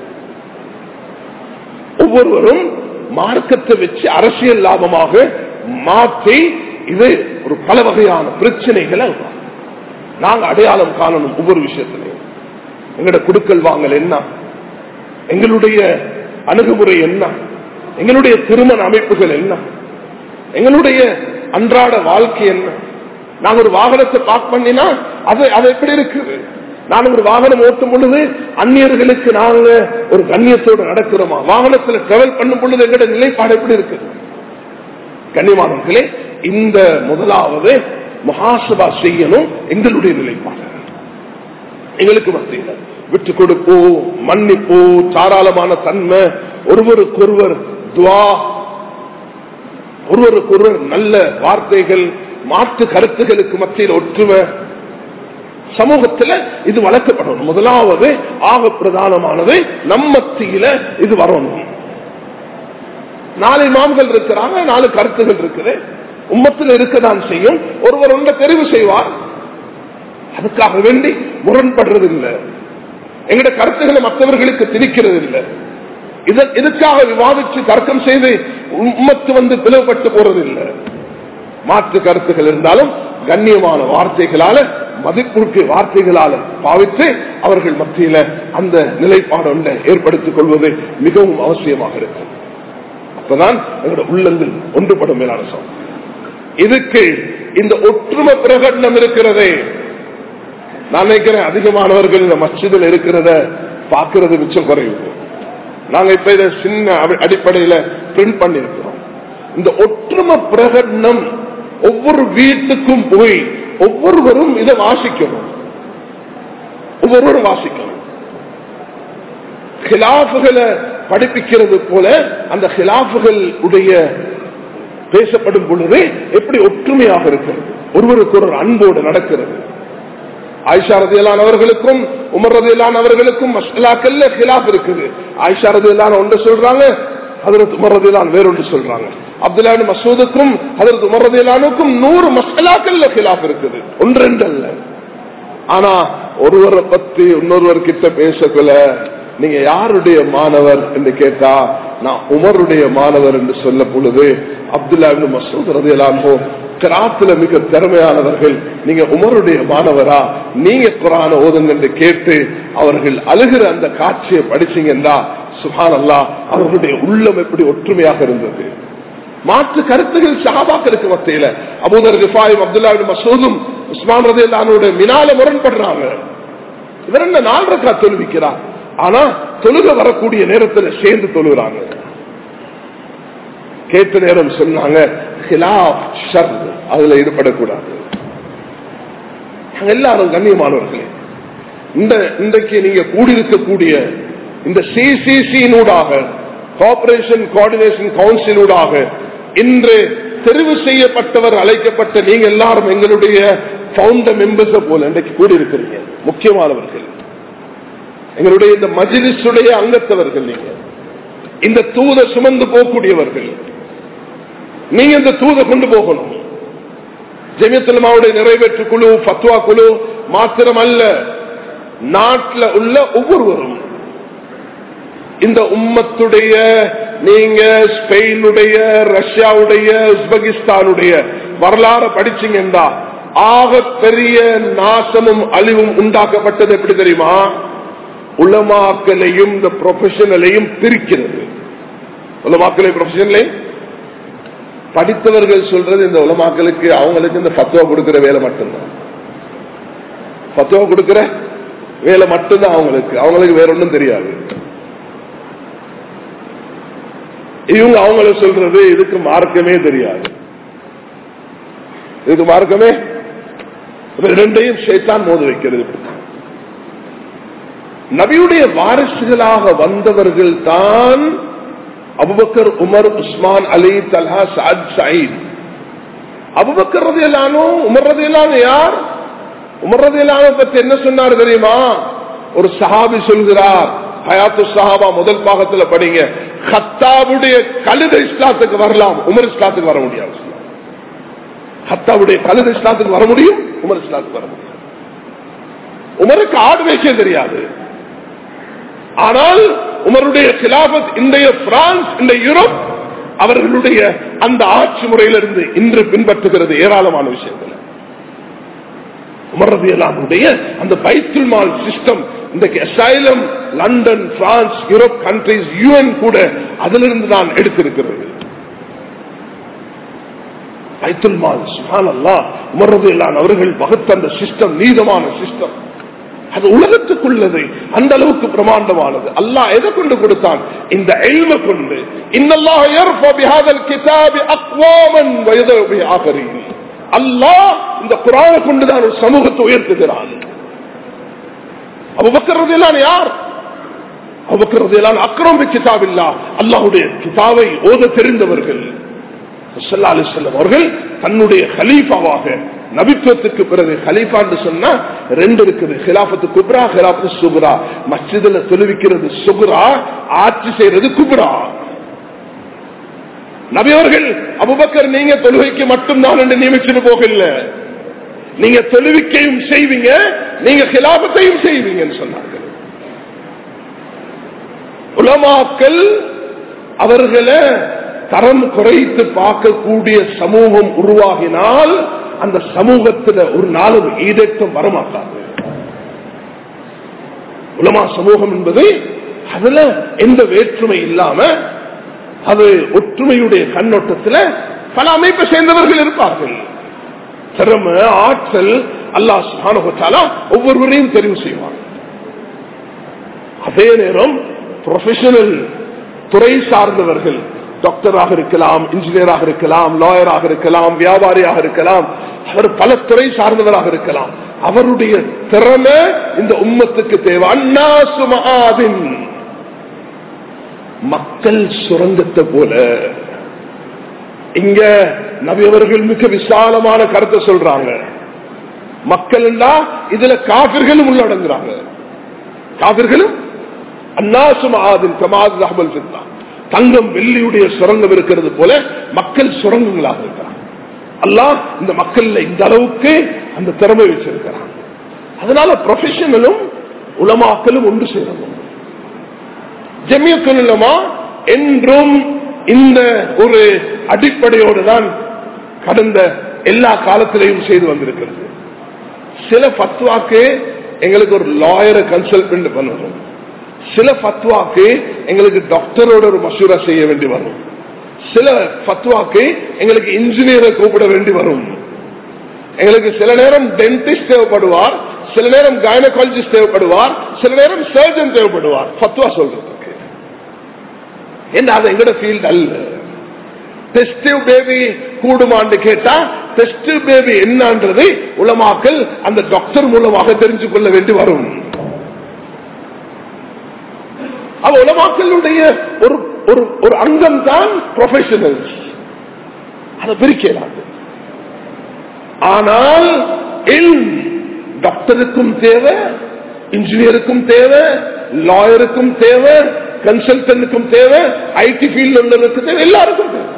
ஒவ்வொருவரும் மார்க்கத்தை வச்சு அரசியல் லாபமாக மாற்றி இது ஒரு பல வகையான பிரச்சனைகளை நாங்க அடையாளம் காணணும் ஒவ்வொரு விஷயத்திலையும் எங்களோட குடுக்கல் வாங்கல் என்ன எங்களுடைய அணுகுமுறை என்ன எங்களுடைய திருமண அமைப்புகள் என்ன எங்களுடைய அன்றாட வாழ்க்கை என்ன நாங்க ஒரு வாகனத்தை பார்க் பண்ணினா அது அது எப்படி இருக்குது நான் ஒரு வாகனம் ஓட்டும் பொழுது அந்நியர்களுக்கு நாங்க ஒரு கண்ணியத்தோடு நடக்கிறோமா வாகனத்துல டிராவல் பண்ணும் பொழுது எங்கட நிலைப்பாடு எப்படி இருக்குது கண்ணியமானவர்களே இந்த முதலாவது மகாசபா செய்யணும் எங்களுடைய நிலைப்பாடு எங்களுக்கு மத்தியில் விட்டு கொடுப்போ மன்னிப்போ தாராளமான தன்மை ஒருவருக்கொருவர் துவா ஒருவருக்கொருவர் நல்ல வார்த்தைகள் மாற்று கருத்துகளுக்கு மத்தியில் ஒற்றுமை சமூகத்தில் இது வளர்க்கப்படணும் முதலாவது ஆக பிரதானமானது நம் மத்தியில இது வரணும் நாலு இமாம்கள் இருக்கிறாங்க நாலு கருத்துகள் இருக்குது உம்மத்தில் இருக்கதான் செய்யும் ஒருவர் ஒன்றை தெரிவு செய்வார் அதுக்காக வேண்டி முரண்படுறது இல்லை எங்கட கருத்துக்களை மற்றவர்களுக்கு திணிக்கிறது இல்லை இதுக்காக விவாதிச்சு தர்க்கம் செய்து உம்மத்து வந்து பிளவுபட்டு போறது இல்லை மாற்று கருத்துக்கள் இருந்தாலும் கண்ணியமான வார்த்தைகளால மதிப்புக்கு வார்த்தைகளால பாவித்து அவர்கள் மத்தியில அந்த நிலைப்பாடு ஒன்றை ஏற்படுத்திக் கொள்வது மிகவும் அவசியமாக இருக்கும் அப்பதான் எங்களோட உள்ளங்கள் ஒன்றுபடும் மேலான சொல் இதுக்கு இந்த ஒற்றுமை பிரகடனம் இருக்கிறதே நான் நினைக்கிறேன் அதிகமானவர்கள் இந்த மஸ்ஜிதில் இருக்கிறத பார்க்கறது மிச்சம் குறைவு நாங்க இப்ப இதை சின்ன அடிப்படையில பிரிண்ட் பண்ணிருக்கிறோம் இந்த ஒற்றுமை பிரகடனம் ஒவ்வொரு வீட்டுக்கும் போய் ஒவ்வொருவரும் இதை வாசிக்கணும் ஒவ்வொருவரும் வாசிக்கணும் ஹிலாஃபுகளை படிப்பிக்கிறது போல அந்த ஹிலாஃபுகள் உடைய பேசப்படும் பொழுது எப்படி ஒற்றுமையாக இருக்கிறது ஒருவருக்கு ஒரு அன்போடு நடக்கிறது ஆயிஷா ரதியலான் அவர்களுக்கும் உமர் ரதியலான் அவர்களுக்கும் மஸ்லாக்கல்ல ஹிலாப் இருக்குது ஆயிஷா ரதியலான் ஒன்று சொல்றாங்க அதற்கு உமர் ரதியலான் வேறொன்று சொல்றாங்க அப்துல்லான் மசூதுக்கும் அதற்கு உமர் ரதியலானுக்கும் நூறு மஸ்லாக்கல்ல ஹிலாப் இருக்குது ஒன்று ரெண்டு அல்ல ஆனா ஒருவரை பத்தி இன்னொருவர் கிட்ட பேசக்குள்ள நீங்க யாருடைய மாணவர் என்று கேட்டா நான் உமருடைய மாணவர் என்று சொல்ல பொழுது அப்துல்லா மசூத் ரதியலானோ கிராத்துல மிக திறமையானவர்கள் நீங்க உமருடைய மாணவரா நீங்க குரான ஓதுங்க என்று கேட்டு அவர்கள் அழுகிற அந்த காட்சியை படிச்சீங்கன்னா சுஹான் அல்லா அவர்களுடைய உள்ளம் எப்படி ஒற்றுமையாக இருந்தது மாற்று கருத்துகள் சகாபாக்களுக்கு மத்தியில அபூதர் ரிஃபாயும் அப்துல்லா மசூதும் உஸ்மான் ரதியல்லானோட மினால முரண்படுறாங்க இவர் என்ன நாலு ரக்கா தொழுவிக்கிறார் ஆனா தொழுக வரக்கூடிய நேரத்தில் சேர்ந்து தொழுகிறாங்க கேட்ட நேரம் சொன்னாங்க அதுல ஈடுபடக்கூடாது எல்லாரும் கண்ணியமானவர்களே இந்த இன்றைக்கு நீங்க கூடியிருக்கக்கூடிய இந்த சிசிசியினூடாக கோஆபரேஷன் கோஆர்டினேஷன் கவுன்சிலூடாக இன்று தெரிவு செய்யப்பட்டவர் அழைக்கப்பட்ட நீங்க எல்லாரும் எங்களுடைய பவுண்டர் மெம்பர்ஸ் போல இன்றைக்கு கூடியிருக்கிறீங்க முக்கியமானவர்கள் எங்களுடைய இந்த மஜிலிஸுடைய அங்கத்தவர்கள் நீங்க இந்த தூத சுமந்து போகக்கூடியவர்கள் நீங்க இந்த தூத கொண்டு போகணும் ஜெமியத்துலமாவுடைய நிறைவேற்று குழு பத்வா குழு மாத்திரம் அல்ல நாட்டில் உள்ள ஒவ்வொருவரும் இந்த உம்மத்துடைய நீங்க ஸ்பெயினுடைய ரஷ்யாவுடைய உஸ்பெகிஸ்தானுடைய வரலாறு படிச்சீங்கன்னா ஆக பெரிய நாசமும் அழிவும் உண்டாக்கப்பட்டது எப்படி தெரியுமா உலமாக்களையும் இந்த ப்ரொஃபஷனலையும் பிரிக்கிறது உலமாக்கலை ப்ரொஃபஷனலையும் படித்தவர்கள் சொல்றது இந்த உலமாக்களுக்கு அவங்களுக்கு இந்த பத்துவா கொடுக்கிற வேலை மட்டும்தான் பத்துவா கொடுக்கிற வேலை மட்டும்தான் அவங்களுக்கு அவங்களுக்கு வேற ஒன்றும் தெரியாது இவங்க அவங்கள சொல்றது இதுக்கு மார்க்கமே தெரியாது இதுக்கு மார்க்கமே ரெண்டையும் சேத்தான் மோத வைக்கிறது நபியுடைய வாரிசுகளாக வந்தவர்கள் தான் Abu Bakr Umar Uthman Ali Talha Saad Saeed Abu Bakr ரதியலானோ உமர் ரதியலானோ யார் உமர் ரதியலானோ பத்தி என்ன சொன்னார் தெரியுமா ஒரு சஹாபி சொல்கிறார் ஹயாத்து சஹாபா முதல் பாகத்துல படிங்க ஹத்தாவுடைய கழுத இஸ்லாத்துக்கு வரலாம் உமர் இஸ்லாத்துக்கு வர முடியாது ஹத்தாவுடைய கழுத இஸ்லாத்துக்கு வர முடியும் உமர் இஸ்லாத்துக்கு வர முடியும் உமருக்கு ஆடு வைக்க தெரியாது ஆனால் உமருடைய கிலாபத் இன்றைய பிரான்ஸ் இந்த யூரோப் அவர்களுடைய அந்த ஆட்சி முறையிலிருந்து இன்று பின்பற்றுகிறது ஏராளமான விஷயங்கள் உமரதியலாமுடைய அந்த பைத்துல் மால் சிஸ்டம் இன்றைக்கு asylum London France Europe countries UN கூட அதிலிருந்து தான் எடுத்திருக்கிறது பைத்துல் மால் சுஹான் அல்லா உமரதியலான் அவர்கள் வகுத்த அந்த சிஸ்டம் நீதமான சிஸ்டம் அது உலகத்துக்குள்ளது அந்த அளவுக்கு பிரமாண்டமானது அல்லாஹ் எதை கொண்டு கொடுத்தான் இந்த எல்ம கொண்டு இன்னல்லாஹ் யர்ஃபு பிஹாதல் கிதாபி அக்வாமன் வயதவு பிஆகரீன் அல்லாஹ் இந்த குரானை கொண்டுதான் ஒரு சமூகத்தை உயர்த்துகிறான் அபுபக்கர் யார் அபுபக்கர் அக்ரம் கிதாப் இல்லா அல்லாஹுடைய கிதாபை ஓத தெரிந்தவர்கள் அவர்கள் தன்னுடைய ஹலீஃபாவாக நபித்துவத்துக்கு பிறகு ஹலீஃபா என்று சொன்னா ரெண்டு இருக்குது ஹிலாபத்து குப்ரா ஹிலாபத்து சுகுரா மஸ்ஜிதுல தொழுவிக்கிறது சுகுரா ஆட்சி செய்யறது குப்ரா நபியவர்கள் அபுபக்கர் நீங்க தொழுகைக்கு மட்டும்தான் என்று நியமிச்சுட்டு போகல நீங்க தொழுவிக்கையும் செய்வீங்க நீங்க ஹிலாபத்தையும் செய்வீங்கன்னு சொன்னார்கள் உலமாக்கள் அவர்களை தரம் குறைத்து பார்க்கக்கூடிய சமூகம் உருவாகினால் அந்த சமூகத்தில் ஒரு நாளும் ஈடேற்றம் வரமாட்டாது உலமா சமூகம் என்பது அதுல எந்த வேற்றுமை இல்லாம அது ஒற்றுமையுடைய கண்ணோட்டத்தில் பல அமைப்பை சேர்ந்தவர்கள் இருப்பார்கள் திறமை ஆற்றல் அல்லாஹ் சுகானுகத்தாலா ஒவ்வொருவரையும் தெரிவு செய்வார் அதே நேரம் ப்ரொஃபஷனல் துறை சார்ந்தவர்கள் டாக்டராக இருக்கலாம் இன்ஜினியராக இருக்கலாம் லாயராக இருக்கலாம் வியாபாரியாக இருக்கலாம் அவர் பல துறை சார்ந்தவராக இருக்கலாம் அவருடைய திறமை இந்த உம்மத்துக்கு தேவை அண்ணா சுமாதின் மக்கள் சுரங்கத்தை போல இங்க நபியவர்கள் மிக விசாலமான கருத்தை சொல்றாங்க மக்கள் இதுல காபிர்களும் உள்ளடங்குறாங்க காபிர்களும் அன்னாசும் ஆதின் கமாது அஹமல் ஃபித்னா தங்கம் வெள்ளியுடைய சுரங்கம் இருக்கிறது போல மக்கள் சுரங்கங்களாக இருக்கிறாங்க அல்லாஹ் இந்த மக்கள்ல இந்த அளவுக்கு அந்த திறமை வச்சிருக்கிறான் அதனால ப்ரொஃபஷனலும் உலமாக்களும் ஒன்று சேரணும் ஜெமியத்துலமா என்றும் இந்த ஒரு அடிப்படையோடு தான் கடந்த எல்லா காலத்திலையும் செய்து வந்திருக்கிறது சில பத்வாக்கு எங்களுக்கு ஒரு லாயரை கன்சல்ட் பண்ணணும் சில பத்வாக்கு எங்களுக்கு டாக்டரோட ஒரு மசூரா செய்ய வேண்டி வரும் சில பத்வாக்கு எங்களுக்கு இன்ஜினியரை கூப்பிட வேண்டி வரும் எங்களுக்கு சில நேரம் டென்டிஸ்ட் தேவைப்படுவார் சில நேரம் கைனகாலஜிஸ்ட் தேவைப்படுவார் சில நேரம் சர்ஜன் தேவைப்படுவார் பத்வா சொல்றதுக்கு என்ன அது எங்கட ஃபீல்ட் அல்ல டெஸ்டிவ் பேபி கூடுமான்னு கேட்டா டெஸ்டிவ் பேபி என்னன்றது உலமாக்கல் அந்த டாக்டர் மூலமாக தெரிஞ்சு கொள்ள வேண்டி வரும் அவ உலமாக்களுடைய ஒரு ஒரு ஒரு அங்கம் தான் ப்ரொஃபஷனல்ஸ் அதை பிரிக்கிறாங்க ஆனால் டாக்டருக்கும் தேவை இன்ஜினியருக்கும் தேவை லாயருக்கும் தேவை கன்சல்டன்ட்டுக்கும் தேவை ஐடி ஃபீல்ட் உள்ளவருக்கு தேவை எல்லாருக்கும் தேவை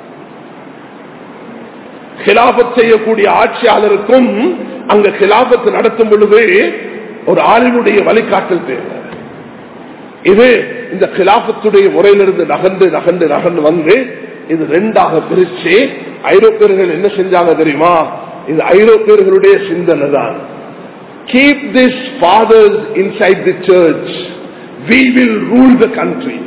கிலாபத் செய்யக்கூடிய ஆட்சியாளருக்கும் அங்க கிலாபத்து நடத்தும் பொழுது ஒரு ஆளினுடைய வழிகாட்டல் தேவை இது இந்த கிலாபத்துடைய முறையிலிருந்து நகர்ந்து நகர்ந்து நகர்ந்து வந்து இது ரெண்டாக பிரிச்சு ஐரோப்பியர்கள் என்ன செஞ்சாங்க தெரியுமா இது ஐரோப்பியர்களுடைய சிந்தனை தான் keep this fathers inside the church we will rule the country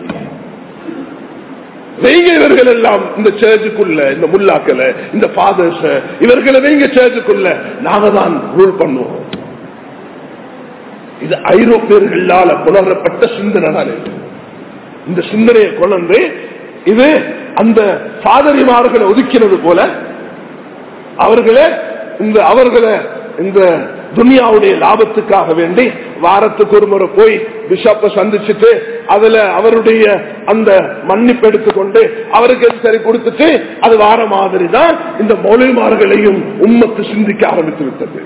வைங்க இவர்கள் எல்லாம் இந்த சர்ச்சுக்குள்ள இந்த முல்லாக்களை இந்த ஃபாதர்ஸ் இவர்களை வைங்க சர்ச்சுக்குள்ள நாங்க தான் ரூல் பண்ணுவோம் இது ஐரோப்பியர்களால புலரப்பட்ட சிந்தனை தான் இது. இந்த சிந்தனையை கொண்டு இது அந்த பாதரிமார்களை ஒதுக்கினது போல அவர்களே இந்த அவர்களை இந்த துனியாவுடைய லாபத்துக்காக வேண்டி வாரத்துக்கு ஒரு முறை போய் பிஷப்பை சந்திச்சுட்டு அதுல அவருடைய அந்த மன்னிப்பு எடுத்துக்கொண்டு அவருக்கு அது சரி கொடுத்துட்டு அது வார மாதிரி தான் இந்த மொழிமார்களையும் உம்மத்து சிந்திக்க ஆரம்பித்து விட்டது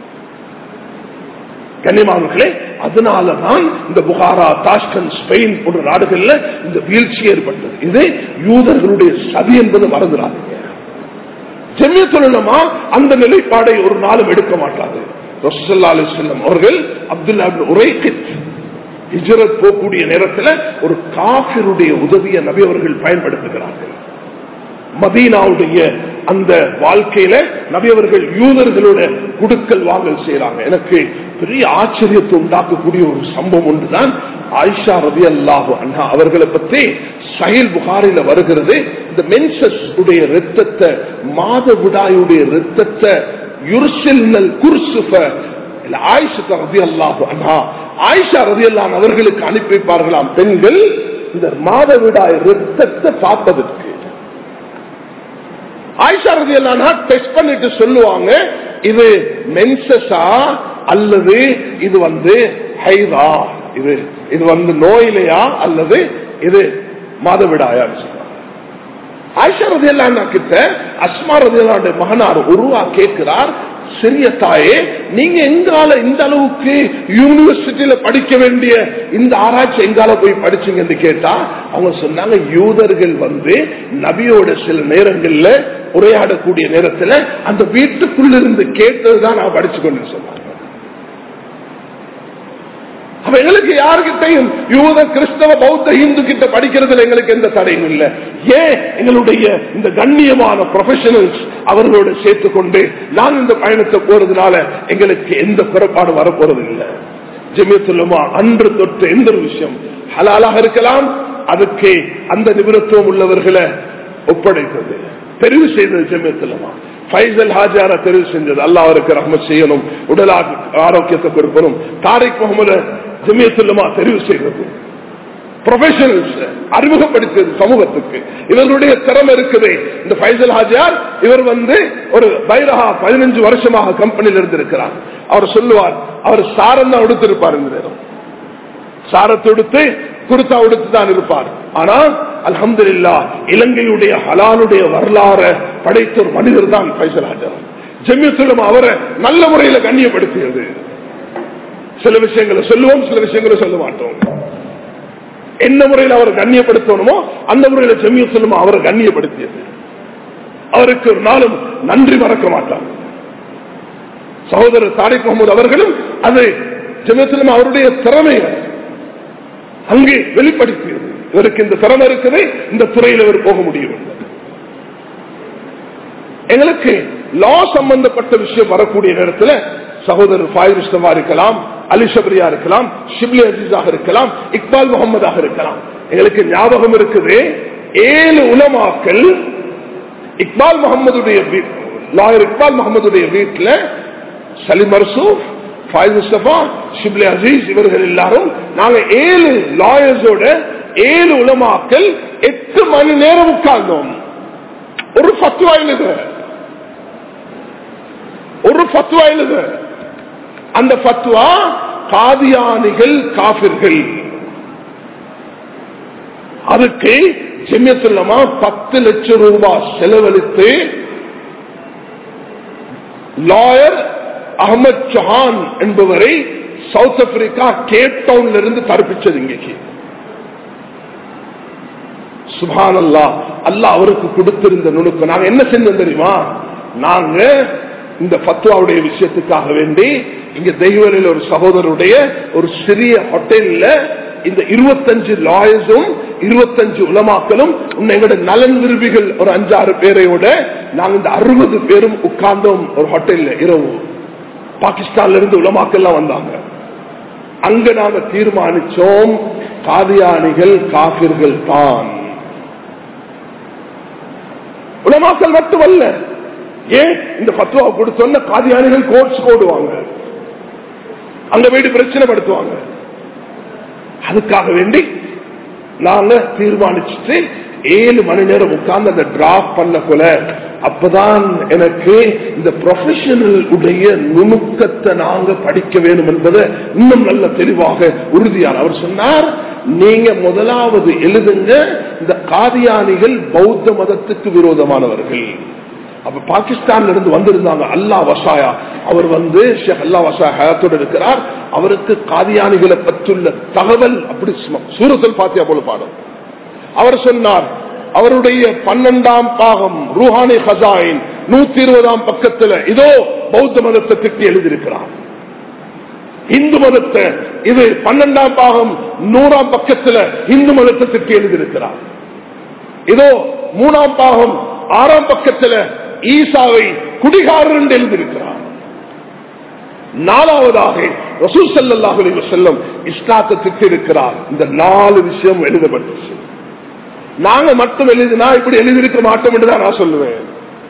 கன்னிமானர்களே அதனாலதான் இந்த புகாரா தாஷ்கன் ஸ்பெயின் போன்ற நாடுகள்ல இந்த வீழ்ச்சி ஏற்பட்டது இது யூதர்களுடைய சதி என்பது மறந்துடாதீங்க ஜெமிய சொல்லணுமா அந்த நிலைப்பாடை ஒரு நாளும் எடுக்க மாட்டாது ரசல்லா அலிஸ்லம் அவர்கள் அப்துல்லா உரைக்கித் ஹிஜரத் போகக்கூடிய நேரத்தில் ஒரு காபிருடைய உதவியை நபி அவர்கள் பயன்படுத்துகிறார்கள் மதீனாவுடைய அந்த வாழ்க்கையில நபி அவர்கள் யூதர்களோட குடுக்கல் வாங்கல் செய்யறாங்க எனக்கு பெரிய ஆச்சரியத்தை உண்டாக்கக்கூடிய ஒரு சம்பவம் ஒன்றுதான் ஆயிஷா ரவி அல்லாஹு அண்ணா அவர்களை பற்றி சஹில் புகாரில வருகிறது இந்த மென்சஸ் உடைய ரத்தத்தை மாத விடாயுடைய ரத்தத்தை யுர்சில் குர்சுஃப ஆயிஷா ரவி அல்லாஹு அண்ணா ஆயிஷா ரவி அல்லான் அவர்களுக்கு அனுப்பி வைப்பார்களாம் பெண்கள் இந்த மாதவிடாய் ரத்தத்தை பார்ப்பதற்கு ஆயிஷா ரதி எல்லாம் டெஸ்ட் பண்ணிட்டு சொல்லுவாங்க இது மென்சஸா அல்லது இது வந்து ஹைதா இது இது வந்து நோயிலையா அல்லது இது மாதவிடாயா ஆயிஷா ரதி எல்லாம் கிட்ட அஸ்மா ரதி மகனார் உருவா கேட்கிறார் சிறிய தாயே நீங்க எங்கால இந்த அளவுக்கு யூனிவர்சிட்டியில படிக்க வேண்டிய இந்த ஆராய்ச்சி எங்கால போய் படிச்சீங்கன்னு கேட்டா அவங்க சொன்னாங்க யூதர்கள் வந்து நபியோட சில நேரங்கள்ல உரையாடக்கூடிய நேரத்துல அந்த வீட்டுக்குள்ள இருந்து கேட்டதுதான் நான் படிச்சு கொண்டு சொன்னாங்க அப்ப எங்களுக்கு யாருக்கிட்டையும் யூத கிறிஸ்தவ பௌத்த இந்து கிட்ட படிக்கிறதுல எங்களுக்கு எந்த தடையும் இல்லை ஏன் எங்களுடைய இந்த கண்ணியமான ப்ரொஃபஷனல்ஸ் அவர்களோட சேர்த்துக்கொண்டு நான் இந்த பயணத்தை போறதுனால எங்களுக்கு எந்த குறைபாடு வரப்போறது இல்லை ஜெமியத்துலமா அன்று தொட்டு எந்த ஒரு விஷயம் ஹலாலாக இருக்கலாம் அதுக்கு அந்த நிபுணத்துவம் உள்ளவர்களை ஒப்படைத்தது தெரிவு செய்தது ஜெமியத்துலமா ஃபைசல் ஹாஜார தெரிவு செஞ்சது அல்லா அவருக்கு ரஹ்மத் செய்யணும் உடல் ஆரோக்கியத்தை கொடுக்கணும் தாரிக் முகமது ஜமியத்துல்லமா தெரிவு செய்தது ப்ரொஃபஷனல்ஸ் அறிமுகப்படுத்தியது சமூகத்துக்கு இவர்களுடைய திறமை இருக்குது இந்த ஃபைசல் ஹாஜியார் இவர் வந்து ஒரு பைரஹா பதினஞ்சு வருஷமாக கம்பெனியில் இருந்திருக்கிறார் அவர் சொல்லுவார் அவர் சாரம் தான் உடுத்திருப்பார் இந்த நேரம் சாரத்தை உடுத்து குருத்தா உடுத்து தான் இருப்பார் ஆனால் அலமது இல்லா இலங்கையுடைய ஹலாலுடைய வரலாறு படைத்த ஒரு மனிதர் தான் ஃபைசல் ஹாஜர் ஜெமியத்துலம் அவரை நல்ல முறையில் கண்ணியப்படுத்தியது சில விஷயங்களை சொல்லுவோம் சில விஷயங்களை சொல்ல மாட்டோம் என்ன முறையில் அவர் கண்ணியப்படுத்தணுமோ அந்த முறையில் ஜெமிய சொல்லுமோ அவரை கண்ணியப்படுத்தியது அவருக்கு ஒரு நாளும் நன்றி மறக்க மாட்டார் சகோதரர் தாரிக் முகமது அவர்களும் அது ஜெமியத்திலும் அவருடைய திறமையை அங்கே வெளிப்படுத்தியது இவருக்கு இந்த திறமை இருக்குது இந்த துறையில் இவர் போக முடியும் எங்களுக்கு லா சம்பந்தப்பட்ட விஷயம் வரக்கூடிய நேரத்தில் சகோதரர் ஃபாயிர் இஸ்லமா இருக்கலாம் அலி ஷபரியா இருக்கலாம் ஷிப்லி அஜீஸாக இருக்கலாம் இக்பால் முகமதாக இருக்கலாம் எங்களுக்கு ஞாபகம் இருக்குது ஏழு உலமாக்கள் இக்பால் முகமதுடைய லாயர் இக்பால் முகமதுடைய வீட்டில் சலிம் மர்சூப் ஃபாயிஸ் முஸ்தபா ஷிப்லி அசீஸ் இவர்கள் எல்லாரும் நாங்க ஏழு லாயர்ஸோட ஏழு உலமாக்கள் எட்டு மணி நேரம் உட்கார்ந்தோம் ஒரு பத்துவா எழுத ஒரு பத்துவா எழுத அந்த பத்துவா காதியானிகள் காபிர்கள் அதுக்கு ஜெமியத்துல்லமா பத்து லட்சம் ரூபாய் செலவழித்து லாயர் அகமது சஹான் என்பவரை சவுத் ஆப்பிரிக்கா கேப் டவுன்ல இருந்து தரப்பிச்சது இங்கேக்கு சுபான் அல்லா அல்லா அவருக்கு கொடுத்திருந்த நுணுக்கம் நாங்க என்ன செஞ்சோம் தெரியுமா நாங்க இந்த பத்வாவுடைய விஷயத்துக்காக வேண்டி இங்க தெய்வனில் ஒரு சகோதரருடைய ஒரு சிறிய ஹோட்டல்ல இந்த இருபத்தஞ்சு லாயர்ஸும் இருபத்தஞ்சு உலமாக்களும் எங்களோட நலன் விரும்பிகள் ஒரு அஞ்சாறு பேரையோட நாங்க இந்த அறுபது பேரும் உட்கார்ந்தோம் ஒரு ஹோட்டல்ல இரவு பாகிஸ்தான்ல இருந்து உலமாக்கெல்லாம் வந்தாங்க அங்க நாங்க தீர்மானிச்சோம் காதியானிகள் காபிர்கள் தான் உலமாக்கல் மட்டுமல்ல ஏன் இந்த பத்துவா கொடுத்தோன்ன காதியானிகள் கோட்ஸ் போடுவாங்க அங்க வீடு பிரச்சனை படுத்துவாங்க அதுக்காக வேண்டி நாங்க தீர்மானிச்சுட்டு ஏழு மணி நேரம் உட்கார்ந்து அந்த டிராப் பண்ண போல அப்பதான் எனக்கு இந்த ப்ரொஃபஷனல் உடைய நுணுக்கத்தை நாங்க படிக்க வேண்டும் என்பதை இன்னும் நல்ல தெளிவாக உறுதியான அவர் சொன்னார் நீங்க முதலாவது எழுதுங்க இந்த காதியானிகள் பௌத்த மதத்துக்கு விரோதமானவர்கள் அப்ப பாகிஸ்தான்ல இருந்து வந்திருந்தாங்க அல்லா வசாயா அவர் வந்து ஷேக் அல்லா வசாயா ஹயாத்தோடு இருக்கிறார் அவருக்கு காதியானிகளை பற்றியுள்ள தகவல் அப்படி சூரத்தில் பாத்தியா போல பாடம் அவர் சொன்னார் அவருடைய பன்னெண்டாம் பாகம் ரூஹானி ஹசாயின் நூத்தி இருபதாம் பக்கத்துல இதோ பௌத்த மதத்தை திட்டி எழுதியிருக்கிறார் இந்து மதத்தை இது பன்னெண்டாம் பாகம் நூறாம் பக்கத்துல இந்து மதத்தை திட்டி எழுதியிருக்கிறார் இதோ மூணாம் பாகம் ஆறாம் பக்கத்துல ஈசாவை குடிகாரர் என்று எழுதியிருக்கிறார் நாலாவதாக ரசூல் ஸல்லல்லாஹு அலைஹி வஸல்லம் இஸ்லாத்தை திட்டிருக்கிறார் இந்த நாலு விஷயம் எழுதப்பட்டுச்சு நாங்க மட்டும் எழுதினா இப்படி எழுதியிருக்க மாட்டோம் என்று தான் நான் சொல்லுவேன்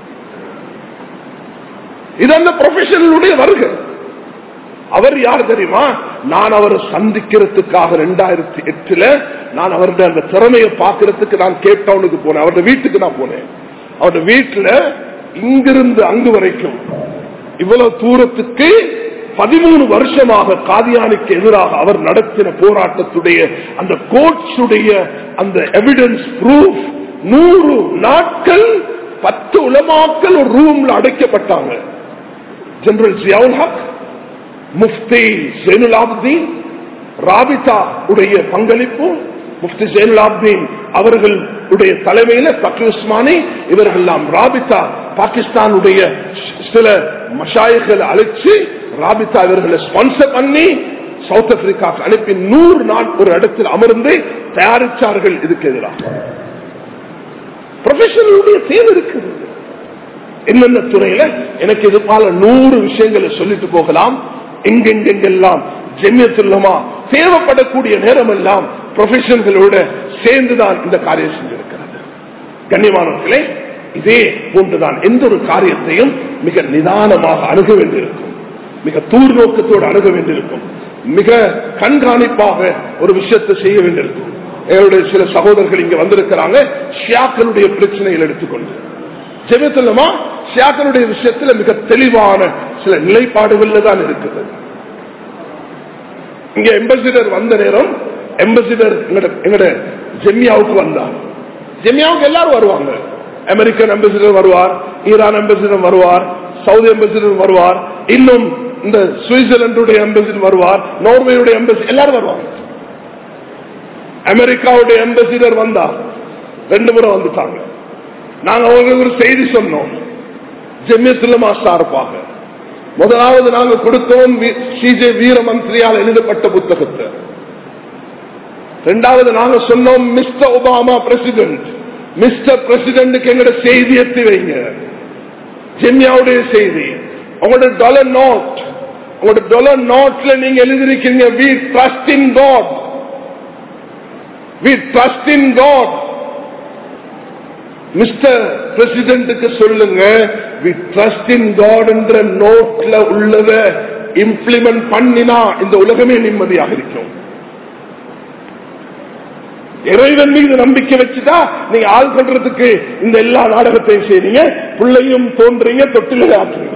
இது அந்த ப்ரொஃபஷனலுடைய வருகை அவர் யார் தெரியுமா நான் அவரை சந்திக்கிறதுக்காக ரெண்டாயிரத்தி எட்டுல நான் அவருடைய அந்த திறமையை பார்க்கறதுக்கு நான் கேப் டவுனுக்கு போனேன் அவருடைய வீட்டுக்கு நான் போனேன் அவருடைய வீட்டுல இங்கிருந்து அங்கு வரைக்கும் இவ்வளவு தூரத்துக்கு பதிமூணு வருஷமாக காதியானுக்கு எதிராக அவர் நடத்தின போராட்டத்துடைய அந்த கோட்ஸுடைய அந்த எவிடன்ஸ் ப்ரூஃப் நூறு நாட்கள் பத்து உலமாக்கள் ஒரு ரூம்ல அடைக்கப்பட்டாங்க ஜெனரல் ஜியாவுல் ஹக் முஃப்தி ஜெயினுல் ஆப்தீன் ராபிதா உடைய பங்களிப்பு முஃப்தி ஜெயினுல் ஆப்தீன் அவர்களுடைய தலைமையில தக்கி உஸ்மானி இவர்கள் எல்லாம் ராபிதா பாகிஸ்தானுடைய சில மஷாயிகளை அழைச்சு ராபிதா இவர்களை ஸ்பான்சர் பண்ணி சவுத் ஆப்பிரிக்காவுக்கு அனுப்பி நூறு நாள் ஒரு இடத்தில் அமர்ந்து தயாரிச்சார்கள் இதுக்கு எதிராக ப்ரொஃபஷனலுடைய தேவை இருக்குது என்னென்ன துறையில எனக்கு இது போல நூறு விஷயங்களை சொல்லிட்டு போகலாம் எங்கெங்கெங்கெல்லாம் ஜெமியத்துள்ளமா தேவைப்படக்கூடிய நேரம் எல்லாம் ப்ரொஃபஷன்களோட சேர்ந்துதான் இந்த காரியம் செஞ்சிருக்கிறது கண்ணியமானவர்களே இதே போன்றுதான் எந்த ஒரு காரியத்தையும் மிக நிதானமாக அணுக வேண்டியிருக்கும் மிக தூர்நோக்கத்தோடு அணுக வேண்டியிருக்கும் மிக கண்காணிப்பாக ஒரு விஷயத்தை செய்ய வேண்டியிருக்கும் எங்களுடைய சில சகோதரர்கள் இங்க வந்திருக்கிறாங்க ஷியாக்களுடைய பிரச்சனைகள் எடுத்துக்கொண்டு ஜெபத்துலமா ஷியாக்களுடைய விஷயத்துல மிக தெளிவான சில நிலைப்பாடுகள்ல தான் இருக்குது இங்க எம்பசிடர் வந்த நேரம் எம்பசிடர் எங்கட ஜெமியாவுக்கு வந்தார் ஜெமியாவுக்கு எல்லாரும் வருவாங்க அமெரிக்கன் அம்பசிடர் வருவார் ஈரான் அம்பசிடர் வருவார் சவுதி அம்பசிடர் வருவார் இன்னும் இந்த சுவிட்சர்லாந்துடைய அம்பசிடர் வருவார் நோர்வேயுடைய எம்பசி எல்லாரும் வருவாங்க அமெரிக்காவுடைய எம்பசிடர் வந்தார் ரெண்டு முறை வந்துட்டாங்க நாங்க அவங்களுக்கு ஒரு செய்தி சொன்னோம் ஜெமியத்துலமா சார்பாக முதலாவது நாங்க கொடுத்தோம் சிஜே வீர மந்திரியால் எழுதப்பட்ட புத்தகத்தை ரெண்டாவது நாங்க சொன்னோம் மிஸ்டர் ஒபாமா பிரசிடென்ட் மிஸ்டர் பிரசிடென்ட்க்கு எங்கட செய்தி எத்தி வைங்க ஜெமியாவுடைய செய்தி உங்களோட டாலர் நோட் உங்களோட டாலர் நோட்ல நீங்க எழுதிருக்கீங்க we trust in God we trust in God mister பிரசிடென்ட்டுக்கு சொல்லுங்க வி ட்ரஸ்ட் இன் காட் என்ற நோட்ல உள்ளத இம்ப்ளிமெண்ட் பண்ணினா இந்த உலகமே நிம்மதியாக இருக்கும் இறைவன் மீது நம்பிக்கை வச்சுட்டா நீங்க ஆள் பண்றதுக்கு இந்த எல்லா நாடகத்தையும் செய்றீங்க பிள்ளையும் தோன்றீங்க தொட்டில ஆற்றுறீங்க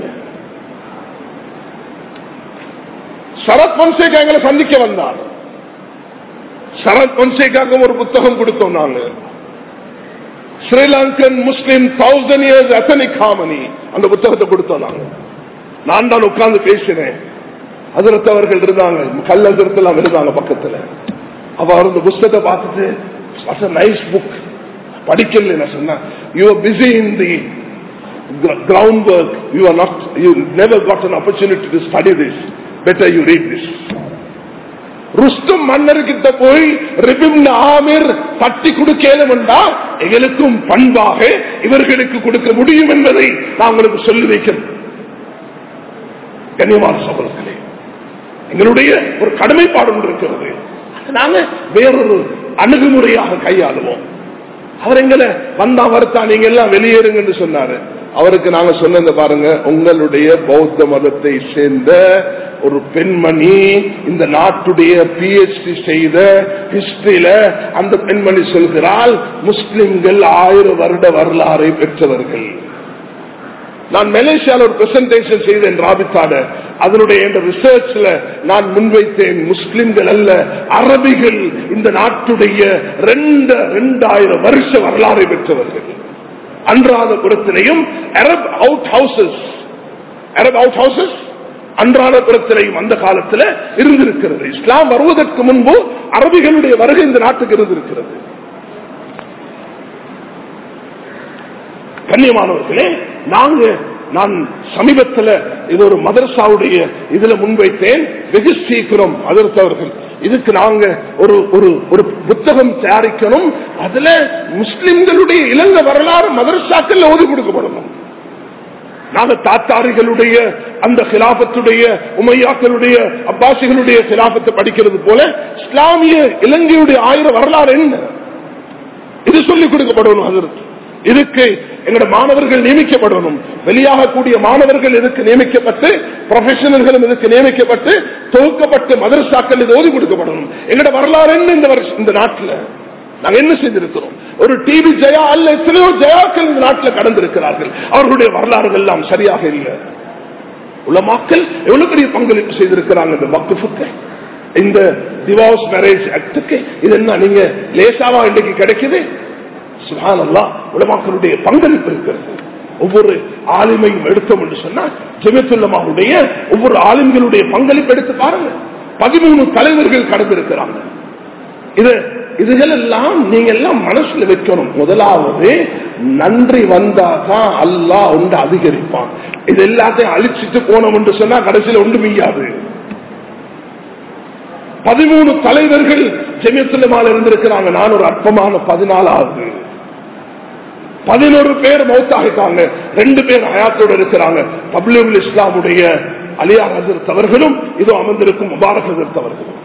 சரத் பொன்சேகா எங்களை சந்திக்க வந்தார் சரத் பொன்சேகாக்கு ஒரு புத்தகம் கொடுத்தோம் நாங்க Sri Lankan Muslim thousand years ethnic harmony அந்த புத்தகத்தை கொடுத்தோம் நாங்க நான் தான் உட்கார்ந்து பேசினேன் அதிரத்து அவர்கள் இருந்தாங்க கல் அதிரத்தெல்லாம் இருந்தாங்க பக்கத்துல அவ அந்த புஸ்தகத்தை பார்த்துட்டு நைஸ் புக் படிக்கல நான் சொன்னேன் you are busy in the ground work you are not you never got an opportunity to study this better you read this ருஸ்டும் மன்னர்கிட்ட போய் ரிபிம் ஆமிர் தட்டி கொடுக்கலும்டா எங்களுக்கும் பண்பாக இவர்களுக்கு கொடுக்க முடியும் என்பதை நான் உங்களுக்கு சொல்லி வைக்கிறேன் கண்ணியமான சகோதரர்களே எங்களுடைய ஒரு கடமைப்பாடு ஒன்று இருக்கிறது நாங்க வேறொரு அணுகுமுறையாக கையாளுவோம் அவர் எங்களை வந்தா வருத்தா நீங்க எல்லாம் வெளியேறுங்கன்னு சொன்னாரு அவருக்கு நாங்க சொன்னது பாருங்க உங்களுடைய பௌத்த மதத்தை சேர்ந்த ஒரு பெண்மணி இந்த நாட்டுடைய பிஎச்டி செய்த ஹிஸ்டரியில அந்த பெண்மணி சொல்கிறாள் முஸ்லிம்கள் ஆயிரம் வருட வரலாறை பெற்றவர்கள் நான் மலேசியால ஒரு பிரசன்டேஷன் செய்தேன் ராபித்தாட அதனுடைய ரிசர்ச்ல நான் முன்வைத்தேன் முஸ்லிம்கள் அல்ல அரபிகள் இந்த நாட்டுடைய ரெண்டு ரெண்டாயிரம் வருஷ வரலாறை பெற்றவர்கள் அன்றாதபுரத்திலையும் Arab out houses Arab out houses அன்றாடபுரத்திலையும் அந்த காலத்தில் இருந்திருக்கிறது இஸ்லாம் வருவதற்கு முன்பு அரபிகளுடைய வருகை இந்த நாட்டுக்கு இருந்திருக்கிறது கண்ணியமானவர்களே நாங்க நான் சமீபத்தில் இது ஒரு மதரசாவுடைய இதுல முன்வைத்தேன் வெகு சீக்கிரம் அதர்த்தவர்கள் இதுக்கு நாங்க ஒரு ஒரு ஒரு புத்தகம் தயாரிக்கணும் அதுல முஸ்லிம்களுடைய இளங்க வரலாறு மதரசாக்கள் ஓதி கொடுக்கப்படணும் நாங்க தாத்தாரிகளுடைய அந்த கிலாபத்துடைய உமையாக்களுடைய அப்பாசிகளுடைய கிலாபத்தை படிக்கிறது போல இஸ்லாமிய இலங்கையுடைய ஆயிரம் வரலாறு என்ன இது சொல்லிக் கொடுக்கப்படணும் அதற்கு இதுக்கு எங்களோட மாணவர்கள் நியமிக்கப்படணும் வெளியாகக்கூடிய மாணவர்கள் இதுக்கு நியமிக்கப்பட்டு ப்ரொஃபஷனல்களும் இதுக்கு நியமிக்கப்பட்டு தொகுக்கப்பட்டு மதரசாக்கள் இது ஓதி கொடுக்கப்படணும் எங்களோட வரலாறு என்ன இந்த வருஷம் இந்த நாட்டில் நாங்க என்ன செய்திருக்கிறோம் ஒரு டிவி ஜெயா அல்ல எத்தனையோ ஜெயாக்கள் இந்த நாட்டில் கடந்திருக்கிறார்கள் அவர்களுடைய வரலாறுகள் எல்லாம் சரியாக இல்லை உலமாக்கள் எவ்வளவு பெரிய பங்களிப்பு செய்திருக்கிறாங்க இந்த வக்குஃபுக்கு இந்த டிவோர்ஸ் மேரேஜ் ஆக்டுக்கு இது என்ன நீங்க லேசாவா இன்றைக்கு கிடைக்குது சுகானல்லா உலமாக்களுடைய பங்களிப்பு இருக்கிறது ஒவ்வொரு ஆளுமையும் எடுத்தோம் என்று சொன்னா ஜெமித்துல்லமாவுடைய ஒவ்வொரு ஆளுமைகளுடைய பங்களிப்பு எடுத்து பாருங்க பதிமூணு தலைவர்கள் கடந்திருக்கிறாங்க இது இதுகள் எல்லாம் நீங்க எல்லாம் மனசுல வைக்கணும் முதலாவது நன்றி வந்தாதான் அல்லா ஒன்று அதிகரிப்பான் இது எல்லாத்தையும் அழிச்சிட்டு போனோம் என்று சொன்னா கடைசியில் ஒன்று மீயாது பதிமூணு தலைவர்கள் ஜெமியத்துலமால் இருந்திருக்கிறாங்க நான் ஒரு அற்பமான பதினாலாவது பதினோரு பேர் மௌத்தாகிட்டாங்க ரெண்டு பேர் ஹயாத்தோடு இருக்கிறாங்க பப்ளிகுல் இஸ்லாமுடைய அலியா ஹசரத் அவர்களும் இதோ அமர்ந்திருக்கும் முபாரக் ஹசரத் அவர்களும்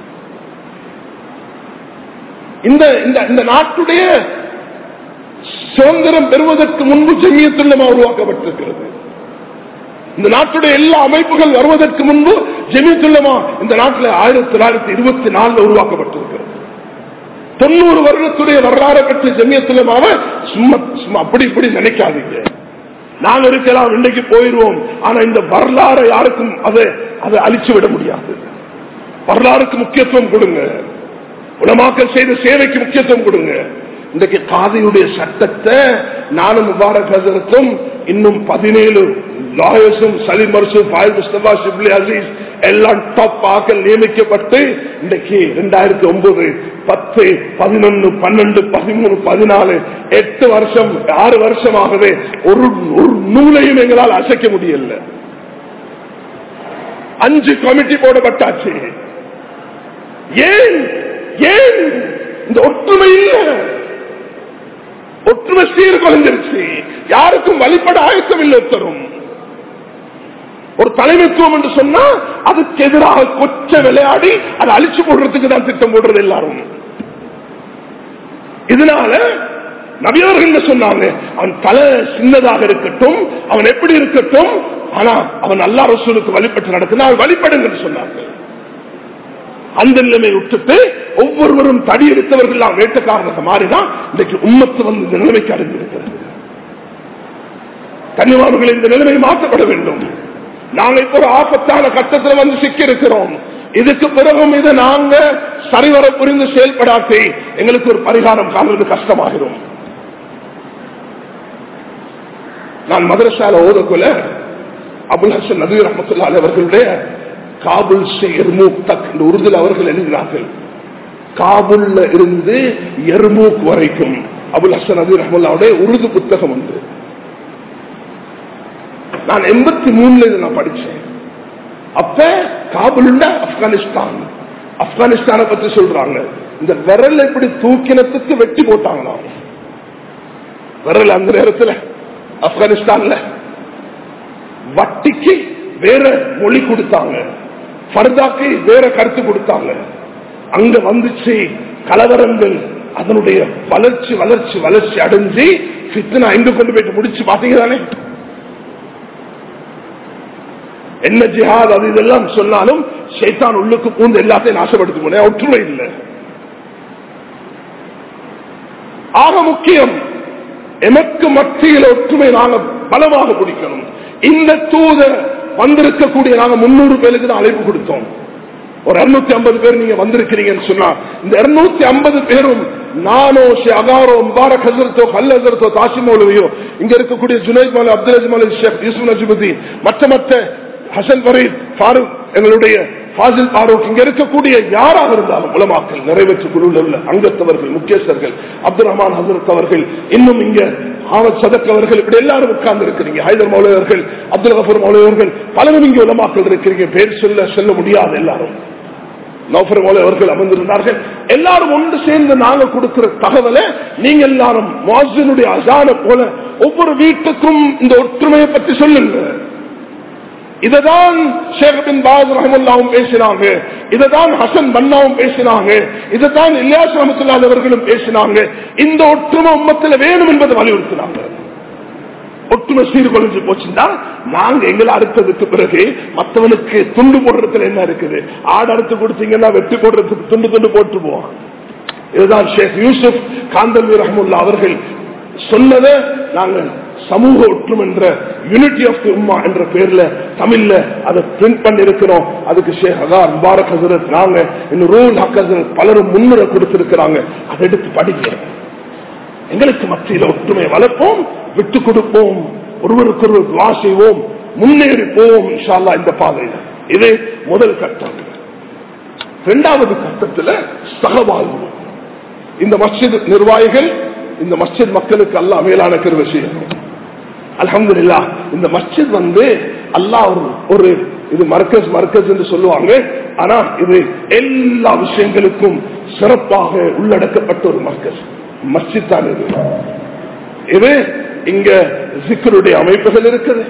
இந்த இந்த நாட்டுடைய சுதந்திரம் பெறுவதற்கு முன்பு ஜெமியத்துள்ளமா உருவாக்கப்பட்டிருக்கிறது இந்த நாட்டுடைய எல்லா அமைப்புகள் வருவதற்கு முன்பு ஜெமியத்துள்ளமா இந்த நாட்டில் ஆயிரத்தி தொள்ளாயிரத்தி இருபத்தி நாலுல உருவாக்கப்பட்டிருக்கிறது தொண்ணூறு வருடத்துடைய வரலாறு பெற்ற ஜெமியத்துலமாவ சும்மா சும்மா அப்படி இப்படி நினைக்காதீங்க நாங்க இருக்கலாம் இன்னைக்கு போயிருவோம் ஆனா இந்த வரலாறு யாருக்கும் அதை அதை அழிச்சு விட முடியாது வரலாறுக்கு முக்கியத்துவம் கொடுங்க உலமாக்கல் செய்த சேவைக்கு முக்கியத்துவம் கொடுங்க இன்றைக்கு காதியுடைய சட்டத்தை நானும் முபாரக் ஹசரத்தும் இன்னும் பதினேழு லாயர்ஸும் சலிமர்ஸும் ஃபாயில் முஸ்தபா ஷிப்லி அசீஸ் எல்லாம் டாப் ஆக்கள் நியமிக்கப்பட்டு இன்றைக்கு ரெண்டாயிரத்தி ஒன்பது பத்து பதினொன்னு பன்னெண்டு பதிமூணு பதினாலு எட்டு வருஷம் ஆறு வருஷமாகவே ஒரு ஒரு நூலையும் எங்களால் அசைக்க முடியல அஞ்சு கமிட்டி போடப்பட்டாச்சு ஏன் ஏன் இந்த ஒற்றுமை இல்ல ஒற்றுமை சீர்குலைஞ்சிருச்சு யாருக்கும் வழிபட ஆயத்தம் இல்லை ஒருத்தரும் ஒரு தலைமைத்துவம் என்று சொன்னா அதுக்கு எதிராக கொச்ச விளையாடி அதை அழிச்சு போடுறதுக்கு தான் திட்டம் போடுறது எல்லாரும் இதனால நபியவர்கள் சொன்னாங்க அவன் தலை சின்னதாக இருக்கட்டும் அவன் எப்படி இருக்கட்டும் ஆனா அவன் அல்லா ரசூலுக்கு வழிபட்டு நடத்தினா அவன் வழிபடுங்க சொன்னாங்க அந்த நிலைமை விட்டுட்டு ஒவ்வொருவரும் தடி எடுத்தவர்கள் வேட்டக்காரனாக மாறினா இன்றைக்கு உம்மத்து வந்து இந்த நிலைமைக்கு அடைந்திருக்கிறது கன்னிமார்கள் இந்த நிலைமை மாற்றப்பட வேண்டும் நாங்க இப்ப ஒரு ஆபத்தான கட்டத்தில் வந்து சிக்கி இருக்கிறோம் இதுக்கு பிறகும் இதை நாங்க சரிவர புரிந்து செயல்படாட்டி எங்களுக்கு ஒரு பரிகாரம் காண்றது கஷ்டமாகிடும் நான் மதரசால ஓதக்குள்ள அபுல் ஹசன் நபீர் ரஹமத்துல்லா அவர்களுடைய காபுல் எர்மூக் தக் இந்த உருதில் அவர்கள் எழுதினார்கள் காபுல்ல இருந்து எர்மூக் வரைக்கும் அபுல் ஹசன் நபீர் ரஹமுல்லாவுடைய உருது புத்தகம் வந்து நான் எண்பத்தி மூணுல இதை நான் படிச்சேன் அப்ப காபுல் ஆப்கானிஸ்தான் ஆப்கானிஸ்தானை பத்தி சொல்றாங்க இந்த விரல் இப்படி தூக்கினத்துக்கு வெட்டி போட்டாங்களாம் விரல் அந்த நேரத்தில் ஆப்கானிஸ்தான்ல வட்டிக்கு வேற மொழி கொடுத்தாங்க பர்தாக்கு வேற கருத்து கொடுத்தாங்க அங்க வந்துச்சு கலவரங்கள் அதனுடைய வளர்ச்சி வளர்ச்சி வளர்ச்சி அடைஞ்சு பித்தனை எங்க கொண்டு போயிட்டு முடிச்சு பாத்தீங்க தானே என்ன ஜிஹாத் அது இதெல்லாம் சொன்னாலும் சைத்தான் உள்ளுக்கு பூந்து எல்லாத்தையும் நாசப்படுத்தி போனேன் ஒற்றுமை இல்லை ஆக முக்கியம் எமக்கு மத்தியில் ஒற்றுமை நாங்க பலமாக பிடிக்கணும் இந்த தூத வந்திருக்கக்கூடிய நாங்க முன்னூறு பேருக்கு தான் அழைப்பு கொடுத்தோம் ஒரு இருநூத்தி ஐம்பது பேர் நீங்க வந்திருக்கிறீங்கன்னு சொன்னா இந்த இருநூத்தி ஐம்பது பேரும் நானோ அகாரோ முபாரக் ஹசரத்தோ கல் ஹசரத்தோ தாசிமோலவையோ இங்க இருக்கக்கூடிய ஜுனைத் மாலி அப்துல் அஜ்மால் ஷேக் யூசுப் நஜிபுதீன் மற்ற மற்ற ஹசன் பரீத் ஃபாரூக் எங்களுடைய ஃபாசில் ஃபாரூக் இங்க இருக்கக்கூடிய யாராக இருந்தாலும் உலமாக்கல் நிறைவேற்று குழுவில் உள்ள அங்கத்தவர்கள் முக்கியஸ்தர்கள் அப்துல் ரஹ்மான் ஹசரத் அவர்கள் இன்னும் இங்க ஆமத் சதக் அவர்கள் இப்படி எல்லாரும் உட்கார்ந்து இருக்கிறீங்க ஹைதர் மௌலை அவர்கள் அப்துல் கபூர் மௌலை அவர்கள் பலரும் இங்கே உலமாக்கள் இருக்கிறீங்க பேர் சொல்ல சொல்ல முடியாது எல்லாரும் நௌஃபர் மௌலை அவர்கள் அமர்ந்திருந்தார்கள் எல்லாரும் ஒன்று சேர்ந்து நாங்க கொடுக்கிற தகவலை நீங்க எல்லாரும் மாசினுடைய அசான போல ஒவ்வொரு வீட்டுக்கும் இந்த ஒற்றுமையை பற்றி சொல்லுங்க இததான் ஷேகபின் பாஸ் ரஹமுல்லாவும் பேசினாங்க இததான் ஹசன் பன்னாவும் பேசினாங்க இதுதான் இலியாஸ் ரஹமத்துல்லாத் அவர்களும் பேசினாங்க இந்த ஒற்றுமை உம்மத்தில் வேணும் என்பதை வலியுறுத்தினாங்க ஒற்றுமை சீர்குலைஞ்சு போச்சுன்னா நாங்க எங்களை அறுத்ததுக்கு பிறகு மற்றவனுக்கு துண்டு போடுறதுல என்ன இருக்குது ஆடு அறுத்து கொடுத்தீங்கன்னா வெட்டி போடுறதுக்கு துண்டு துண்டு போட்டு போவான் இதுதான் ஷேக் யூசுப் காந்தல்வி ரஹமுல்லா அவர்கள் சொன்னதை நாங்கள் சமூக ஒற்றும் என்ற யூனிட்டி ஆஃப் தி உம்மா என்ற பேர்ல தமிழ்ல அதை பிரிண்ட் பண்ணி இருக்கிறோம் அதுக்கு ஷேக் அகார் முபாரக் ஹசரத் நாங்க இன்னும் ரூல் ஹக் ஹசரத் பலரும் முன்னுரை கொடுத்திருக்கிறாங்க அதை எடுத்து படிக்கிறோம் எங்களுக்கு மத்தியில ஒற்றுமை வளர்ப்போம் விட்டு கொடுப்போம் ஒருவருக்கு ஒருவர் துவா செய்வோம் முன்னேறி போவோம் இன்ஷால்லா இந்த பாதையில இது முதல் கட்டம் இரண்டாவது கட்டத்தில் சகவாழ்வு இந்த மஸ்ஜித் நிர்வாகிகள் இந்த மஸ்ஜித் மக்களுக்கு அல்லாஹ் மேலான கருவை செய்யணும் அல்ஹம்துலில்லாஹ் இந்த மஸ்ஜித் வந்து அல்லாஹ் ஒரு ஒரு இது மர்க்கஸ் மர்க்கஸ் என்று சொல்லுவாங்க ஆனா இது எல்லா விஷயங்களுக்கும் சிறப்பாக உள்ளடக்கப்பட்ட ஒரு மர்க்கஸ் மஸ்ஜித் தான் இது இது இங்க சிக்கருடைய அமைப்புகள் இருக்குது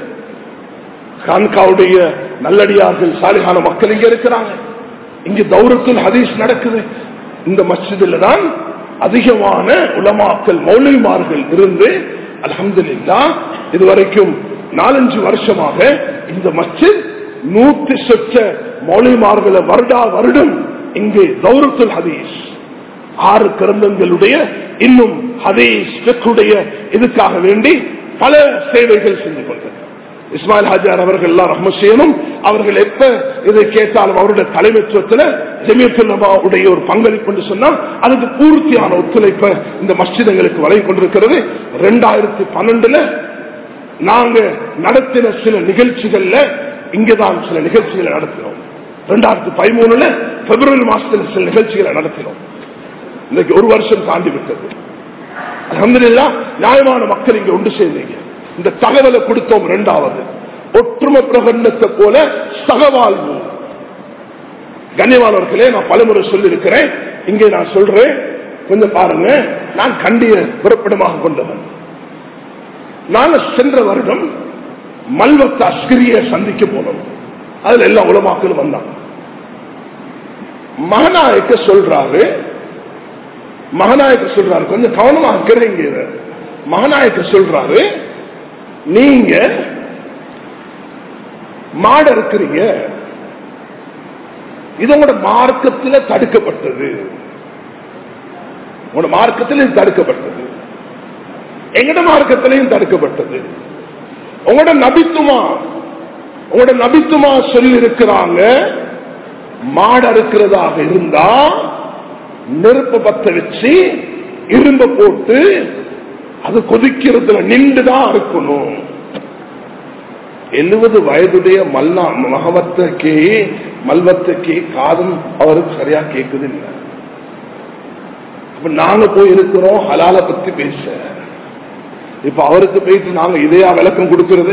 கான்காவுடைய நல்லடியார்கள் சாலிகான மக்கள் இங்க இருக்கிறாங்க இங்க தௌரத்துல் ஹதீஸ் நடக்குது இந்த மஸ்ஜிதில் தான் அதிகமான உலமாக்கல் மௌலிமார்கள் இருந்து அலமதுல்லா இதுவரைக்கும் நாலஞ்சு வருஷமாக இந்த மஸ்ஜித் நூத்தி சொச்ச மௌலிமார்களை வருடா வருடம் இங்கே தௌரத்துல் ஹதீஸ் ஆறு கிரந்தங்களுடைய இன்னும் ஹதீஸ் ஃபிக்ஹுடைய இதுக்காக வேண்டி பல சேவைகள் செஞ்சு கொண்டது இஸ்மாயில் ஹாஜார் அவர்கள் எல்லாம் ரஹ்ம செய்யணும் அவர்கள் எப்ப இதை கேட்டாலும் அவருடைய தலைமைத்துவத்தில் ஜமியத்துல்லமாவுடைய ஒரு பங்களிப்பு என்று சொன்னால் அதுக்கு பூர்த்தியான ஒத்துழைப்பை இந்த மஸ்ஜிதங்களுக்கு வழங்கி கொண்டிருக்கிறது ரெண்டாயிரத்தி பன்னெண்டுல நாங்க நடத்தின சில நிகழ்ச்சிகள்ல இங்கதான் சில நிகழ்ச்சிகளை நடத்தினோம் ரெண்டாயிரத்தி பதிமூணுல பிப்ரவரி மாசத்துல சில நிகழ்ச்சிகளை நடத்தினோம் இன்னைக்கு ஒரு வருஷம் தாண்டி விட்டது அலமதுல்லா நியாயமான மக்கள் இங்க ஒன்று சேர்ந்தீங்க இந்த தகவலை கொடுத்தோம் இரண்டாவது ஒற்றுமை பிரகடனத்தை போல சகவாழ்வு கண்ணியமானவர்களே நான் பலமுறை சொல்லியிருக்கிறேன் இங்கே நான் சொல்றேன் கொஞ்சம் பாருங்க நான் கண்டிய புறப்படமாக கொண்டவன் நாங்க சென்ற வருடம் மல்வத்த அஸ்கிரிய சந்திக்க போனோம் அதுல எல்லா உலமாக்களும் வந்தாங்க மகநாயக்க சொல்றாரு மகநாயக்க சொல்றாரு கொஞ்சம் கவனமா இருக்கிறீங்க இத. மகநாயக்க சொல்றாரு நீங்க மாட இருக்கிறீங்க இது உங்களோட மார்க்கத்தில் தடுக்கப்பட்டது உங்களோட மார்க்கத்தில் இது தடுக்கப்பட்டது எங்கட மார்க்கத்திலையும் தடுக்கப்பட்டது உங்களோட நபித்துமா உங்களோட நபித்துமா சொல்லி இருக்கிறாங்க மாடு அறுக்கிறதாக இருந்தா நெருப்பு பத்த வச்சு இரும்ப போட்டு அது கொதிக்கிறதுல நின்றுதான் இருக்கணும் எழுபது வயதுடைய மல்லா மகவத்துக்கு மல்வத்துக்கு காதம் அவருக்கு சரியா கேக்குது இல்லை அப்ப நாங்க போய் இருக்கிறோம் ஹலால பத்தி பேச இப்ப அவருக்கு போயிட்டு நாங்க இதையா விளக்கம் கொடுக்கிறது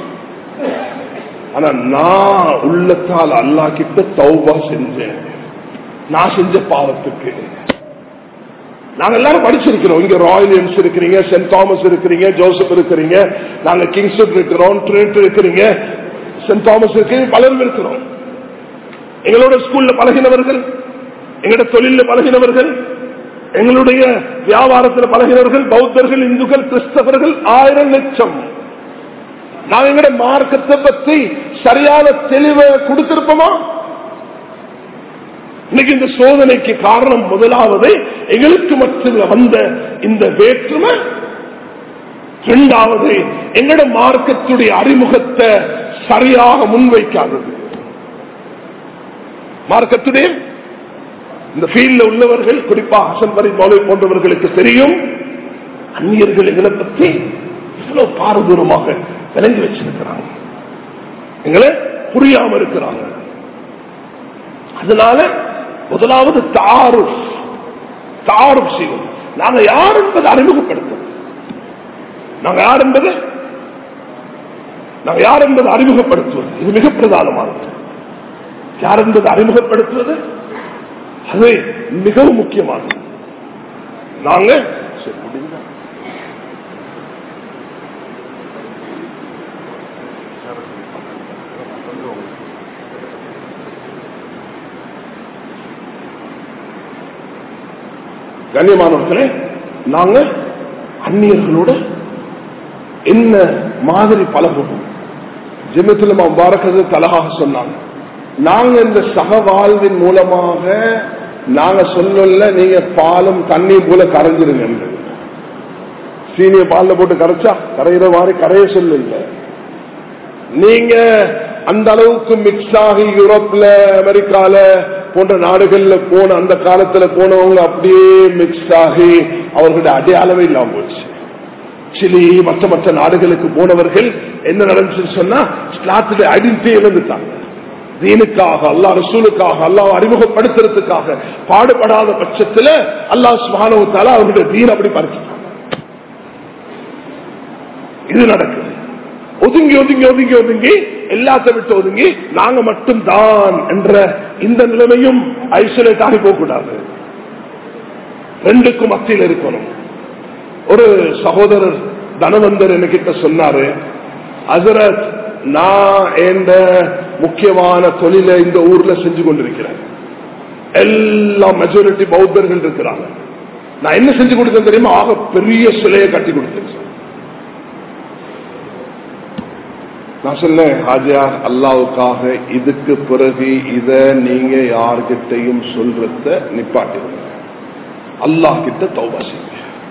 ஆனா நான் உள்ளத்தால் அல்லா கிட்ட தௌபா செஞ்சேன் நான் செஞ்ச பாவத்துக்கு நாங்க எல்லாரும் படிச்சிருக்கிறோம் இங்க ராயல் எம்ஸ் இருக்கிறீங்க சென்ட் தாமஸ் இருக்கிறீங்க ஜோசப் இருக்கிறீங்க நாங்க கிங்ஸ்டன் இருக்கிறோம் ட்ரினிட் இருக்கிறீங்க சென்ட் தாமஸ் இருக்கிறீங்க பலரும் இருக்கிறோம் எங்களோட ஸ்கூல்ல பழகினவர்கள் எங்களோட தொழில பழகினவர்கள் எங்களுடைய வியாபாரத்தில் பழகினவர்கள் பௌத்தர்கள் இந்துக்கள் கிறிஸ்தவர்கள் ஆயிரம் லட்சம் நாங்க எங்கட மார்க்கத்தை பத்தி சரியான தெளிவை கொடுத்திருப்போமா இன்னைக்கு இந்த சோதனைக்கு காரணம் முதலாவது எங்களுக்கு மத்தியில் வந்த இந்த வேற்றுமை இரண்டாவது எங்கட மார்க்கத்துடைய அறிமுகத்தை சரியாக முன்வைக்காதது மார்க்கத்துடைய இந்த ஃபீல்ட்ல உள்ளவர்கள் குறிப்பா ஹசன் பரி மௌலை போன்றவர்களுக்கு தெரியும் அந்நியர்கள் எங்களை பற்றி இவ்வளவு பாரதூரமாக விளங்கி வச்சிருக்கிறாங்க எங்களை புரியாம இருக்கிறாங்க அதனால முதலாவது தாருஃப் தாருஃப் செய்வோம் நாங்க யார் என்பதை அறிமுகப்படுத்தும் நாங்க யார் என்பது நாங்க யார் என்பதை அறிமுகப்படுத்துவது இது மிக பிரதானமானது யார் என்பதை அறிமுகப்படுத்துவது அது மிகவும் முக்கியமானது நாங்க சரி, முடியுதா? கண்ணியமானவர்களே நாங்க அந்நியர்களோட என்ன மாதிரி பழகுவோம் ஜிமத்துல முபாரக்கது தலகாக சொன்னாங்க நாங்க இந்த சகவாழ்வின் மூலமாக நாங்க சொல்லல நீங்க பாலும் தண்ணி போல கரைஞ்சிருங்க சீனிய பால்ல போட்டு கரைச்சா கரையிற மாதிரி கரைய சொல்லல நீங்க அந்த அளவுக்கு மிக்ஸ் ஆகி யூரோப்ல அமெரிக்கால போன்ற நாடுகள்ல போன அந்த காலத்துல போனவங்க அப்படியே மிக்ஸ் ஆகி அவர்களுடைய அடையாளமே இல்லாம போச்சு சிலி மற்ற மற்ற நாடுகளுக்கு போனவர்கள் என்ன நடந்துச்சுன்னு சொன்னா இஸ்லாத்துடைய ஐடென்டிட்டி இழந்துட்டாங்க தீனுக்காக அல்லாஹ் ரசூலுக்காக அல்லாஹ் அறிமுகப்படுத்துறதுக்காக பாடுபடாத பட்சத்துல அல்லாஹ் சுபானவத்தால அவருடைய தீன் அப்படி பறிச்சுட்டாங்க இது நடக்குது ஒதுங்கி ஒதுங்கி ஒதுங்கி ஒதுங்கி எல்லாத்த விட்டு ஒதுங்கி நாங்க மட்டும் தான் என்ற இந்த நிலைமையும் ஐசோலேட் ஆகி போகக்கூடாது ரெண்டுக்கும் மத்தியில் இருக்கணும் ஒரு சகோதரர் தனவந்தர் என்கிட்ட சொன்னாரு அசரத் நான் எந்த முக்கியமான தொழிலை இந்த ஊர்ல செஞ்சு கொண்டிருக்கிறேன் எல்லா மெஜாரிட்டி பௌத்தர்கள் இருக்கிறாங்க நான் என்ன செஞ்சு கொடுத்தேன் தெரியுமா ஆக பெரிய சிலையை கட்டி கொடுத்தேன் சார். நான் சொன்னேன் ஹாஜியா அல்லாவுக்காக இதுக்கு பிறகு இத நீங்க யார்கிட்டையும் சொல்றத நிப்பாட்டிடுங்க அல்லாஹ் கிட்ட தௌபா செய்யுங்க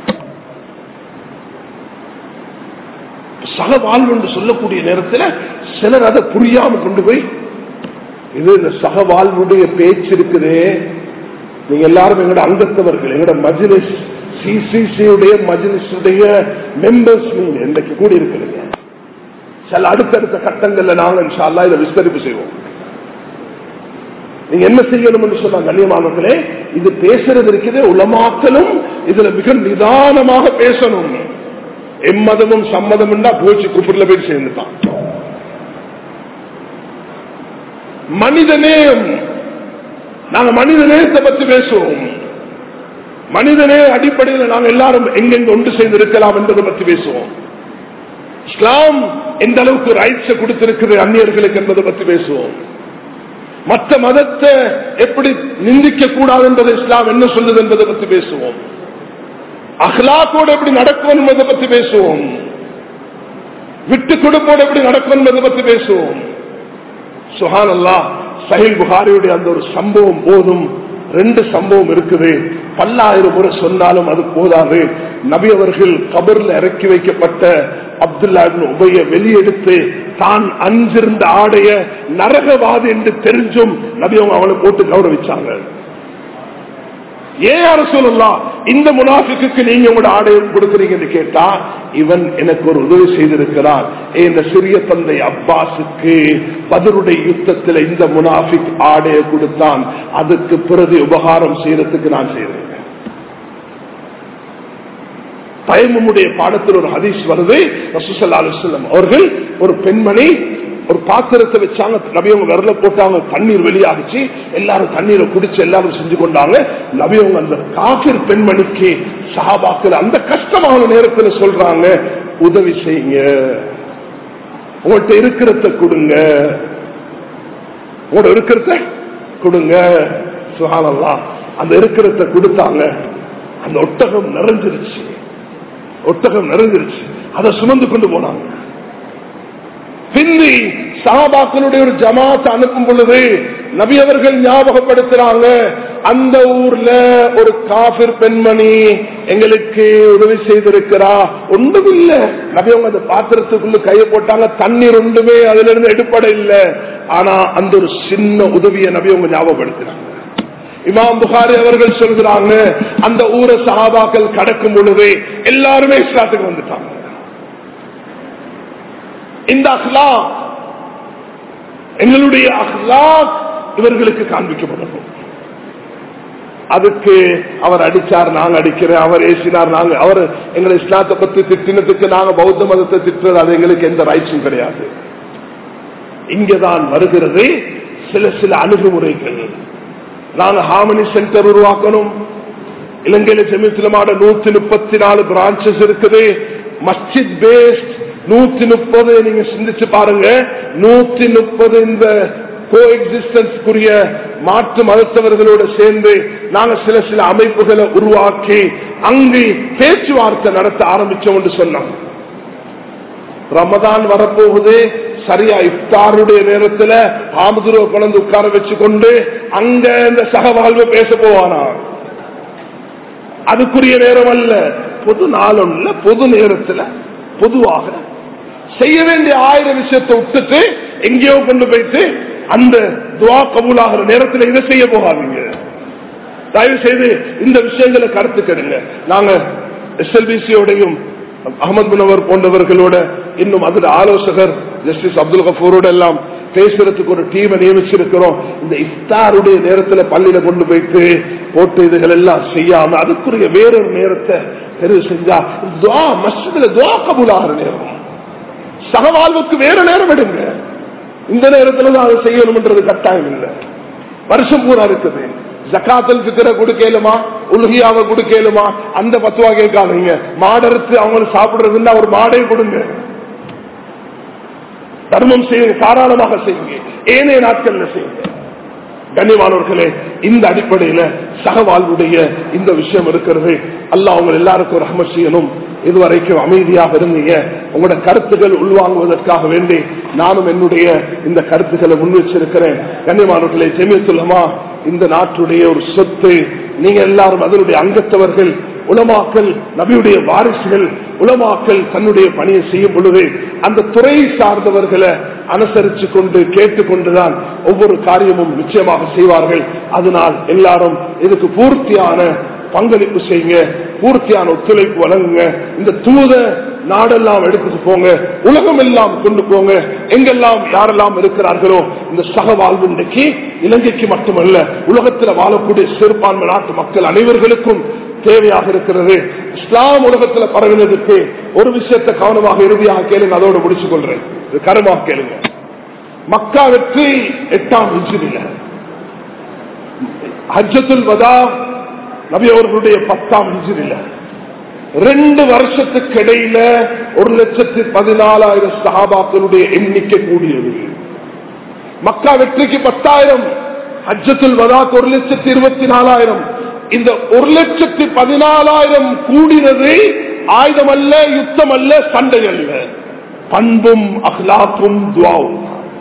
சக வாழ்வு என்று சொல்லக்கூடிய நேரத்தில் சிலர் அதை புரியாம கொண்டு போய் இது இந்த சக வாழ்வுடைய பேச்சு இருக்குதே நீங்க எல்லாரும் எங்களோட அங்கத்தவர்கள் எங்களோட மஜிலிஸ் சிசிசியுடைய மஜிலிஸுடைய மெம்பர்ஸ் நீங்க இன்றைக்கு கூடி இருக்கிறீங்க சில அடுத்தடுத்த கட்டங்கள்ல நாங்க இன்ஷா அல்லாஹ் இதை விஸ்தரிப்பு செய்வோம் நீங்க என்ன செய்யணும் என்று சொன்னா கண்ணியமானவர்களே இது பேசுறது இருக்குது உலமாக்கலும் இதுல மிக நிதானமாக பேசணும் எம்மதமும் சம்மதம் போச்சு குப்பிரில போய் சேர்ந்துட்டான் மனிதநேயம் நாங்க மனிதநேயத்தை பத்தி பேசுவோம் மனிதனே அடிப்படையில் நாங்க எல்லாரும் எங்கெங்க ஒன்று சேர்ந்து இருக்கலாம் என்பதை பத்தி பேசுவோம் இஸ்லாம் எந்த அளவுக்கு ரைட்ஸ் கொடுத்திருக்கிறது அந்நியர்களுக்கு என்பதை பத்தி பேசுவோம் மற்ற மதத்தை எப்படி நிந்திக்க கூடாது என்பதை இஸ்லாம் என்ன சொல்லுது என்பதை பத்தி பேசுவோம் அஹ்லாக்கோடு எப்படி நடக்கும் என்பதை பத்தி பேசுவோம் விட்டு கொடுப்போடு எப்படி நடக்கும் என்பதை பத்தி பேசுவோம் சுஹான் அல்லா சஹில் புகாரியுடைய அந்த ஒரு சம்பவம் போதும் ரெண்டு சம்பவம் இருக்குது பல்லாயிரம் முறை சொன்னாலும் அது போதாது நபி அவர்கள் கபர்ல இறக்கி வைக்கப்பட்ட அப்துல்லா உபய வெளியெடுத்து தான் அஞ்சிருந்த ஆடைய நரகவாதி என்று தெரிஞ்சும் நபி அவங்க அவனை போட்டு கௌரவிச்சாங்க ஏன் யார சொல்லலாம் இந்த முனாஃபிக்கு நீங்க உங்களோட ஆடையம் கொடுக்குறீங்கன்னு கேட்டா இவன் எனக்கு ஒரு உதவி செய்திருக்கிறார் இந்த சிறிய தந்தை அப்பாஸுக்கு பதிலுடைய யுத்தத்தில் இந்த முனாஃபிக் ஆடைய கொடுத்தான் அதுக்கு பிறகு உபகாரம் செய்யறதுக்கு நான் செய்தேன் பயமுடைய பாடத்தில் ஒரு ஹதீஸ் வருது ரசூசல்லா அலுவலம் அவர்கள் ஒரு பெண்மணி ஒரு பாத்திரத்தை வச்சாங்க நபியவங்க விரல போட்டாங்க தண்ணீர் வெளியாகிச்சு எல்லாரும் தண்ணீரை குடிச்சு எல்லாரும் செஞ்சு கொண்டாங்க நபியவங்க அந்த காபிர் பெண்மணிக்கு சஹாபாக்கள் அந்த கஷ்டமான நேரத்தில் சொல்றாங்க உதவி செய்யுங்க உங்கள்கிட்ட இருக்கிறத கொடுங்க உங்களோட இருக்கிறத கொடுங்க சுகானல்லாம் அந்த இருக்கிறத கொடுத்தாங்க அந்த ஒட்டகம் நிறைஞ்சிருச்சு ஒட்டகம் நிறைஞ்சிருச்சு அதை சுமந்து கொண்டு போனாங்க பிந்தி சஹாபாக்களுடைய ஒரு ஜமாத் அனுப்பும் பொழுது நபி அவர்கள் ஞாபகப்படுத்துறாங்க அந்த ஊர்ல ஒரு காபிர் பெண்மணி எங்களுக்கு உதவி செய்திருக்கிறா ஒன்றும் இல்ல நபி அவங்க அந்த பாத்திரத்துக்குள்ள கையை போட்டாங்க தண்ணீர் ஒன்றுமே அதுல இருந்து எடுப்பட இல்லை ஆனா அந்த ஒரு சின்ன உதவியை நபி அவங்க ஞாபகப்படுத்தினாங்க இமாம் புகாரி அவர்கள் சொல்கிறாங்க அந்த ஊரை சஹாபாக்கள் கடக்கும் பொழுது எல்லாருமே இஸ்லாத்துக்கு வந்துட்டாங்க இந்த அஹ்லா எங்களுடைய அஹ்லா இவர்களுக்கு காண்பிக்கப்படணும் அதுக்கு அவர் அடிச்சார் நாங்க அடிக்கிறேன் அவர் ஏசினார் நாங்க அவர் எங்களை இஸ்லாத்தை பத்தி திட்டினதுக்கு நாங்க பௌத்த மதத்தை திட்டுறது அது எங்களுக்கு எந்த ரைட்ஸும் கிடையாது இங்கதான் வருகிறது சில சில அணுகுமுறைகள் நாங்க ஹார்மனி சென்டர் உருவாக்கணும் இலங்கையில ஜெமிசிலமாட நூத்தி முப்பத்தி நாலு பிரான்சஸ் இருக்குது மஸ்ஜித் பேஸ்ட் நூத்தி முப்பது நீங்க சிந்திச்சு பாருங்க நூத்தி முப்பது இந்த கோ எக்ஸிஸ்டன்ஸ்க்குரிய மாற்று மதத்தவர்களோட சேர்ந்து நாங்க சில சில அமைப்புகளை உருவாக்கி அங்கு பேச்சுவார்த்தை நடத்த ஆரம்பிச்சோம் என்று சொன்னோம் ரமதான் வரப்போகுது சரியா இஃப்தாருடைய நேரத்துல ஆமதுருவ குழந்தை உட்கார வச்சு கொண்டு அங்க இந்த சகவாழ்வு பேச போவானா அதுக்குரிய நேரம் அல்ல பொது நாளொன்ல பொது நேரத்துல பொதுவாக செய்ய வேண்டிய ஆயிரம் விஷயத்தை விட்டுட்டு எங்கேயோ கொண்டு போயிட்டு அந்த துவா கபூலாகிற நேரத்தில் இதை செய்ய போகாதீங்க தயவு செய்து இந்த விஷயங்களை கருத்து கெடுங்க நாங்க எஸ்எல்பிசியோடையும் அகமது முனவர் போன்றவர்களோட இன்னும் அதில் ஆலோசகர் ஜஸ்டிஸ் அப்துல் கபூரோட எல்லாம் பேசுறதுக்கு ஒரு டீமை நியமிச்சிருக்கிறோம் இந்த இஃப்தாருடைய நேரத்துல பள்ளியில கொண்டு போயிட்டு போட்டு இதுகள் எல்லாம் செய்யாம அதுக்குரிய வேறொரு நேரத்தை தெரிவு செஞ்சா துவா மஸ்ஜிதுல துவா கபூலாகிற நேரம் சகவாழ்வுக்கு வேற நேரம் எடுங்க இந்த நேரத்துல தான் அதை செய்யணும்ன்றது கட்டாயம் இல்லை வருஷம் பூரா இருக்குது ஜக்காத்தல் பித்திர கொடுக்கலுமா உலகியாவை கொடுக்கலுமா அந்த பத்துவா கேட்காதீங்க மாடறுத்து அவங்களுக்கு சாப்பிடுறதுன்னா ஒரு மாடே கொடுங்க தர்மம் செய்யுங்க தாராளமாக செய்யுங்க ஏனைய நாட்கள்ல செய்யுங்க கண்ணியமானவர்களே இந்த அடிப்படையில சகவாழ்வுடைய இந்த விஷயம் இருக்கிறது அல்லாஹ் அவங்க எல்லாருக்கும் ஒரு அமர் செய்யணும் இதுவரைக்கும் அமைதியாக இருந்தீங்க உங்களோட கருத்துக்கள் உள்வாங்குவதற்காக வேண்டி நானும் என்னுடைய இந்த கருத்துக்களை முன் வச்சிருக்கிறேன் கண்ணியமானவர்களே ஜெமியத்துல்லமா இந்த நாட்டுடைய ஒரு சொத்து நீங்க எல்லாரும் அதனுடைய அங்கத்தவர்கள் உலமாக்கல் நபியுடைய வாரிசுகள் உலமாக்கல் தன்னுடைய பணியை செய்யும் பொழுது அந்த துறை சார்ந்தவர்களை அனுசரிச்சு கொண்டு கேட்டுக்கொண்டுதான் ஒவ்வொரு காரியமும் நிச்சயமாக செய்வார்கள் அதனால் எல்லாரும் இதுக்கு பூர்த்தியான பங்களிப்பு செய்யுங்க பூர்த்தியான ஒத்துழைப்பு வழங்குங்க இந்த தூத நாடெல்லாம் எடுத்துட்டு போங்க உலகம் எல்லாம் கொண்டு போங்க எங்கெல்லாம் யாரெல்லாம் இருக்கிறார்களோ இந்த சக வாழ்வு இன்றைக்கு இலங்கைக்கு மட்டுமல்ல உலகத்தில் வாழக்கூடிய சிறுபான்மை நாட்டு மக்கள் அனைவர்களுக்கும் தேவையாக இருக்கிறது இஸ்லாம் உலகத்தில் பரவினதுக்கு ஒரு விஷயத்தை கவனமாக இறுதியாக கேளுங்க அதோடு முடிச்சுக் கொள்றேன் இது கருமாக கேளுங்க மக்கா வெற்றி எட்டாம் இன்ஜினில் ஹஜ்ஜத்துல் வதா நபி அவர்களுடைய பத்தாம் இன்ஜினில் ரெண்டு வருஷத்துக்கு இடையில ஒரு லட்சத்தி பதினாலாயிரம் சஹாபாக்களுடைய எண்ணிக்கை கூடியது மக்கா வெற்றிக்கு பத்தாயிரம் ஹஜ்ஜத்துல் வதாக்கு ஒரு லட்சத்தி இருபத்தி நாலாயிரம் இந்த ஒரு லட்சத்தி பதினாலாயிரம் கூடினது ஆயுதம் அல்ல யுத்தம் அல்ல சண்டை அல்ல பண்பும் அஹ்லாக்கும் துவாவும்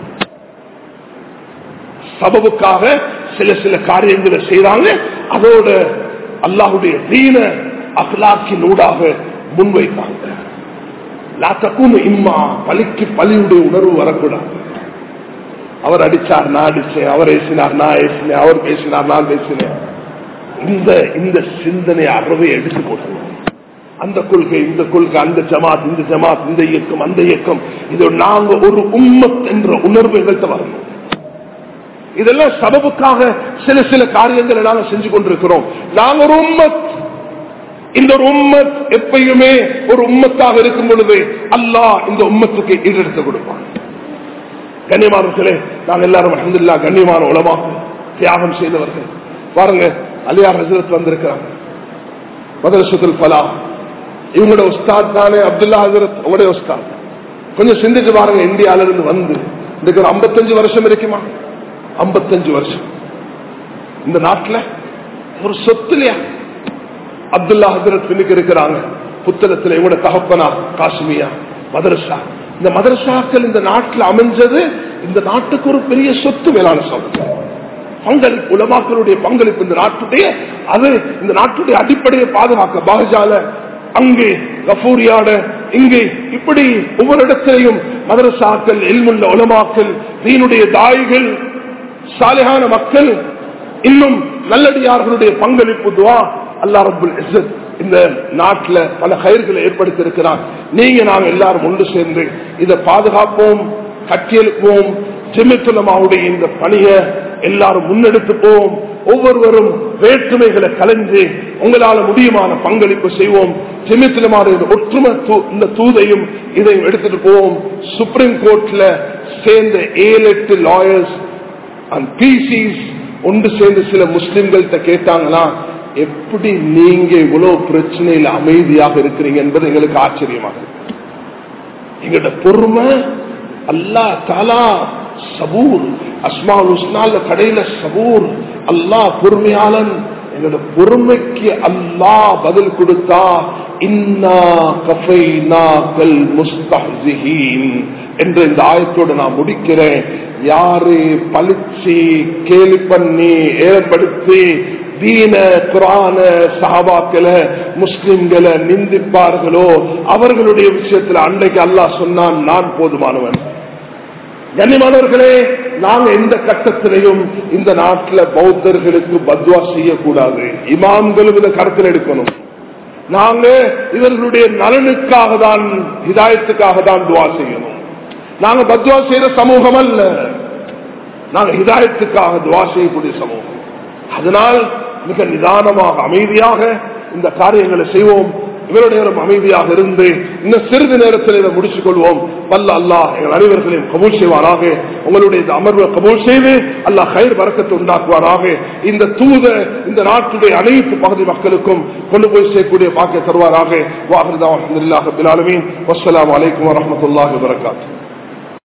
சபவுக்காக சில சில காரியங்களை செய்யறாங்க அதோட அல்லாஹுடைய தீன அஹ்லாக்கின் ஊடாக முன்வைத்தாங்க லாத்தக்கும் இம்மா பலிக்கு பலியுடைய உணர்வு வரக்கூடாது அவர் அடிச்சார் நான் அடிச்சேன் அவர் ஏசினார் நான் ஏசினேன் அவர் பேசினார் நான் பேசினேன் இந்த இந்த சிந்தனை அறவை எடுத்து போட்டணும் அந்த கொள்கை இந்த கொள்கை அந்த ஜமாத் இந்த ஜமாத் இந்த இயக்கம் அந்த இயக்கம் இது நாங்க ஒரு உம்மத் என்ற உணர்வு எங்கள்கிட்ட வரணும் இதெல்லாம் சபபுக்காக சில சில காரியங்களை நாங்க செஞ்சு கொண்டிருக்கிறோம் நாங்க ஒரு உம்மத் இந்த ஒரு உம்மத் எப்பயுமே ஒரு உம்மத்தாக இருக்கும் பொழுது அல்லாஹ் இந்த உம்மத்துக்கு ஈடெடுத்து கொடுப்பான் கண்ணியமானவர்களே நாங்கள் எல்லாரும் அஹமதுல்லா கண்ணியமான உலமாக தியாகம் செய்தவர்கள் பாருங்க அலியார் ஹசரத் வந்திருக்கிறாங்க மதரசத்துல் பலா இவங்களோட உஸ்தாத் தானே அப்துல்லா ஹசரத் உங்களுடைய உஸ்தாத் கொஞ்சம் சிந்திச்சு பாருங்க இந்தியால இருந்து வந்து இதுக்கு ஒரு ஐம்பத்தஞ்சு வருஷம் இருக்குமா ஐம்பத்தஞ்சு வருஷம் இந்த நாட்டில் ஒரு சொத்து இல்லையா அப்துல்லா ஹசரத் பின்னுக்கு இருக்கிறாங்க புத்தகத்தில் இவங்களோட தகப்பனா காஷ்மியா மதரசா இந்த மதரசாக்கள் இந்த நாட்டில் அமைஞ்சது இந்த நாட்டுக்கு ஒரு பெரிய சொத்து மேலான சொத்து பங்களிப்பு உலமாக்களுடைய பங்களிப்பு இந்த நாட்டுடைய அது இந்த நாட்டுடைய அடிப்படையை பாதுகாக்க பாகஜால அங்கே கபூரியாட இங்கே இப்படி ஒவ்வொரு இடத்திலையும் மதரசாக்கள் எல்முள்ள உலமாக்கள் தீனுடைய தாய்கள் சாலையான மக்கள் இன்னும் நல்லடியார்களுடைய பங்களிப்பு துவா அல்லா ரபுல் இஸ்ஸத் இந்த நாட்டில் பல கயிர்களை ஏற்படுத்தி இருக்கிறார் நீங்க நாங்க எல்லாரும் ஒன்று சேர்ந்து இதை பாதுகாப்போம் கட்டியெழுப்போம் ஜெமித்துலமாவுடைய இந்த பணியை எல்லாரும் முன்னெடுத்து போவோம் ஒவ்வொருவரும் வேற்றுமைகளை கலைந்து உங்களால முடியுமான பங்களிப்பு செய்வோம் ஜெமித்திலமான ஒற்றுமை தூ- இந்த தூதையும் இதையும் எடுத்துட்டு போவோம் சுப்ரீம் கோர்ட்ல சேர்ந்த ஏழு எட்டு லாயர்ஸ் அண்ட் பிசிஸ் ஒன்று சேர்ந்து சில முஸ்லிம்கள்ட்ட கேட்டாங்களா எப்படி நீங்க இவ்வளவு பிரச்சனையில அமைதியாக இருக்கிறீங்க என்பது எங்களுக்கு ஆச்சரியமாக இருக்கு. எங்களோட பொறுமை அல்லா தாலா சபூர் அஸ்மால் உஸ்னால கடையில சபூர் அல்லாஹ் பொறுமையாளன் எங்களோட பொறுமைக்கு அல்லாஹ் பதில் கொடுத்தா இன்னா கஃபைனா கல் முஸ்தஹ்சிஹீன் என்ற இந்த ஆயத்தோட நான் முடிக்கிறேன் யாரு பழிச்சு கேலி பண்ணி ஏற்படுத்தி தீன குரான சஹாபாக்களை முஸ்லிம்களை நிந்திப்பார்களோ அவர்களுடைய விஷயத்துல அன்றைக்கு அல்லாஹ் சொன்னான் நான் போதுமானவன் கண்ணியமானவர்களே நாங்க எந்த கட்டத்திலையும் இந்த நாட்டில் பௌத்தர்களுக்கு பத்வா செய்யக்கூடாது இமாம்களும் இதை கருத்தில் எடுக்கணும் நாங்க இவர்களுடைய நலனுக்காக தான் ஹிதாயத்துக்காக தான் துவா செய்யணும் நாங்க பத்வா செய்யற சமூகம் அல்ல நாங்க ஹிதாயத்துக்காக துவா செய்யக்கூடிய சமூகம் அதனால் மிக நிதானமாக அமைதியாக இந்த காரியங்களை செய்வோம் இவருடைய நேரம் அமைதியாக இருந்து இன்னும் சிறிது நேரத்தில் இதை முடிச்சுக் கொள்வோம் வல்ல அல்லாஹ் எங்கள் அனைவர்களையும் கபூல் செய்வாராக உங்களுடைய இந்த அமர்வை கபூல் செய்து அல்லாஹ் கயிர் வரக்கத்தை உண்டாக்குவாராக இந்த தூத இந்த நாட்டுடைய அனைத்து பகுதி மக்களுக்கும் கொண்டு போய் சேர்க்கக்கூடிய பாக்கிய தருவாராக வாஹிருதா அலமதுல்லாஹ் பிலாலமீன் வஸ்ஸலாமு அலைக்கும் வரஹ்மத்துல்லாஹி வபரகாத்துஹு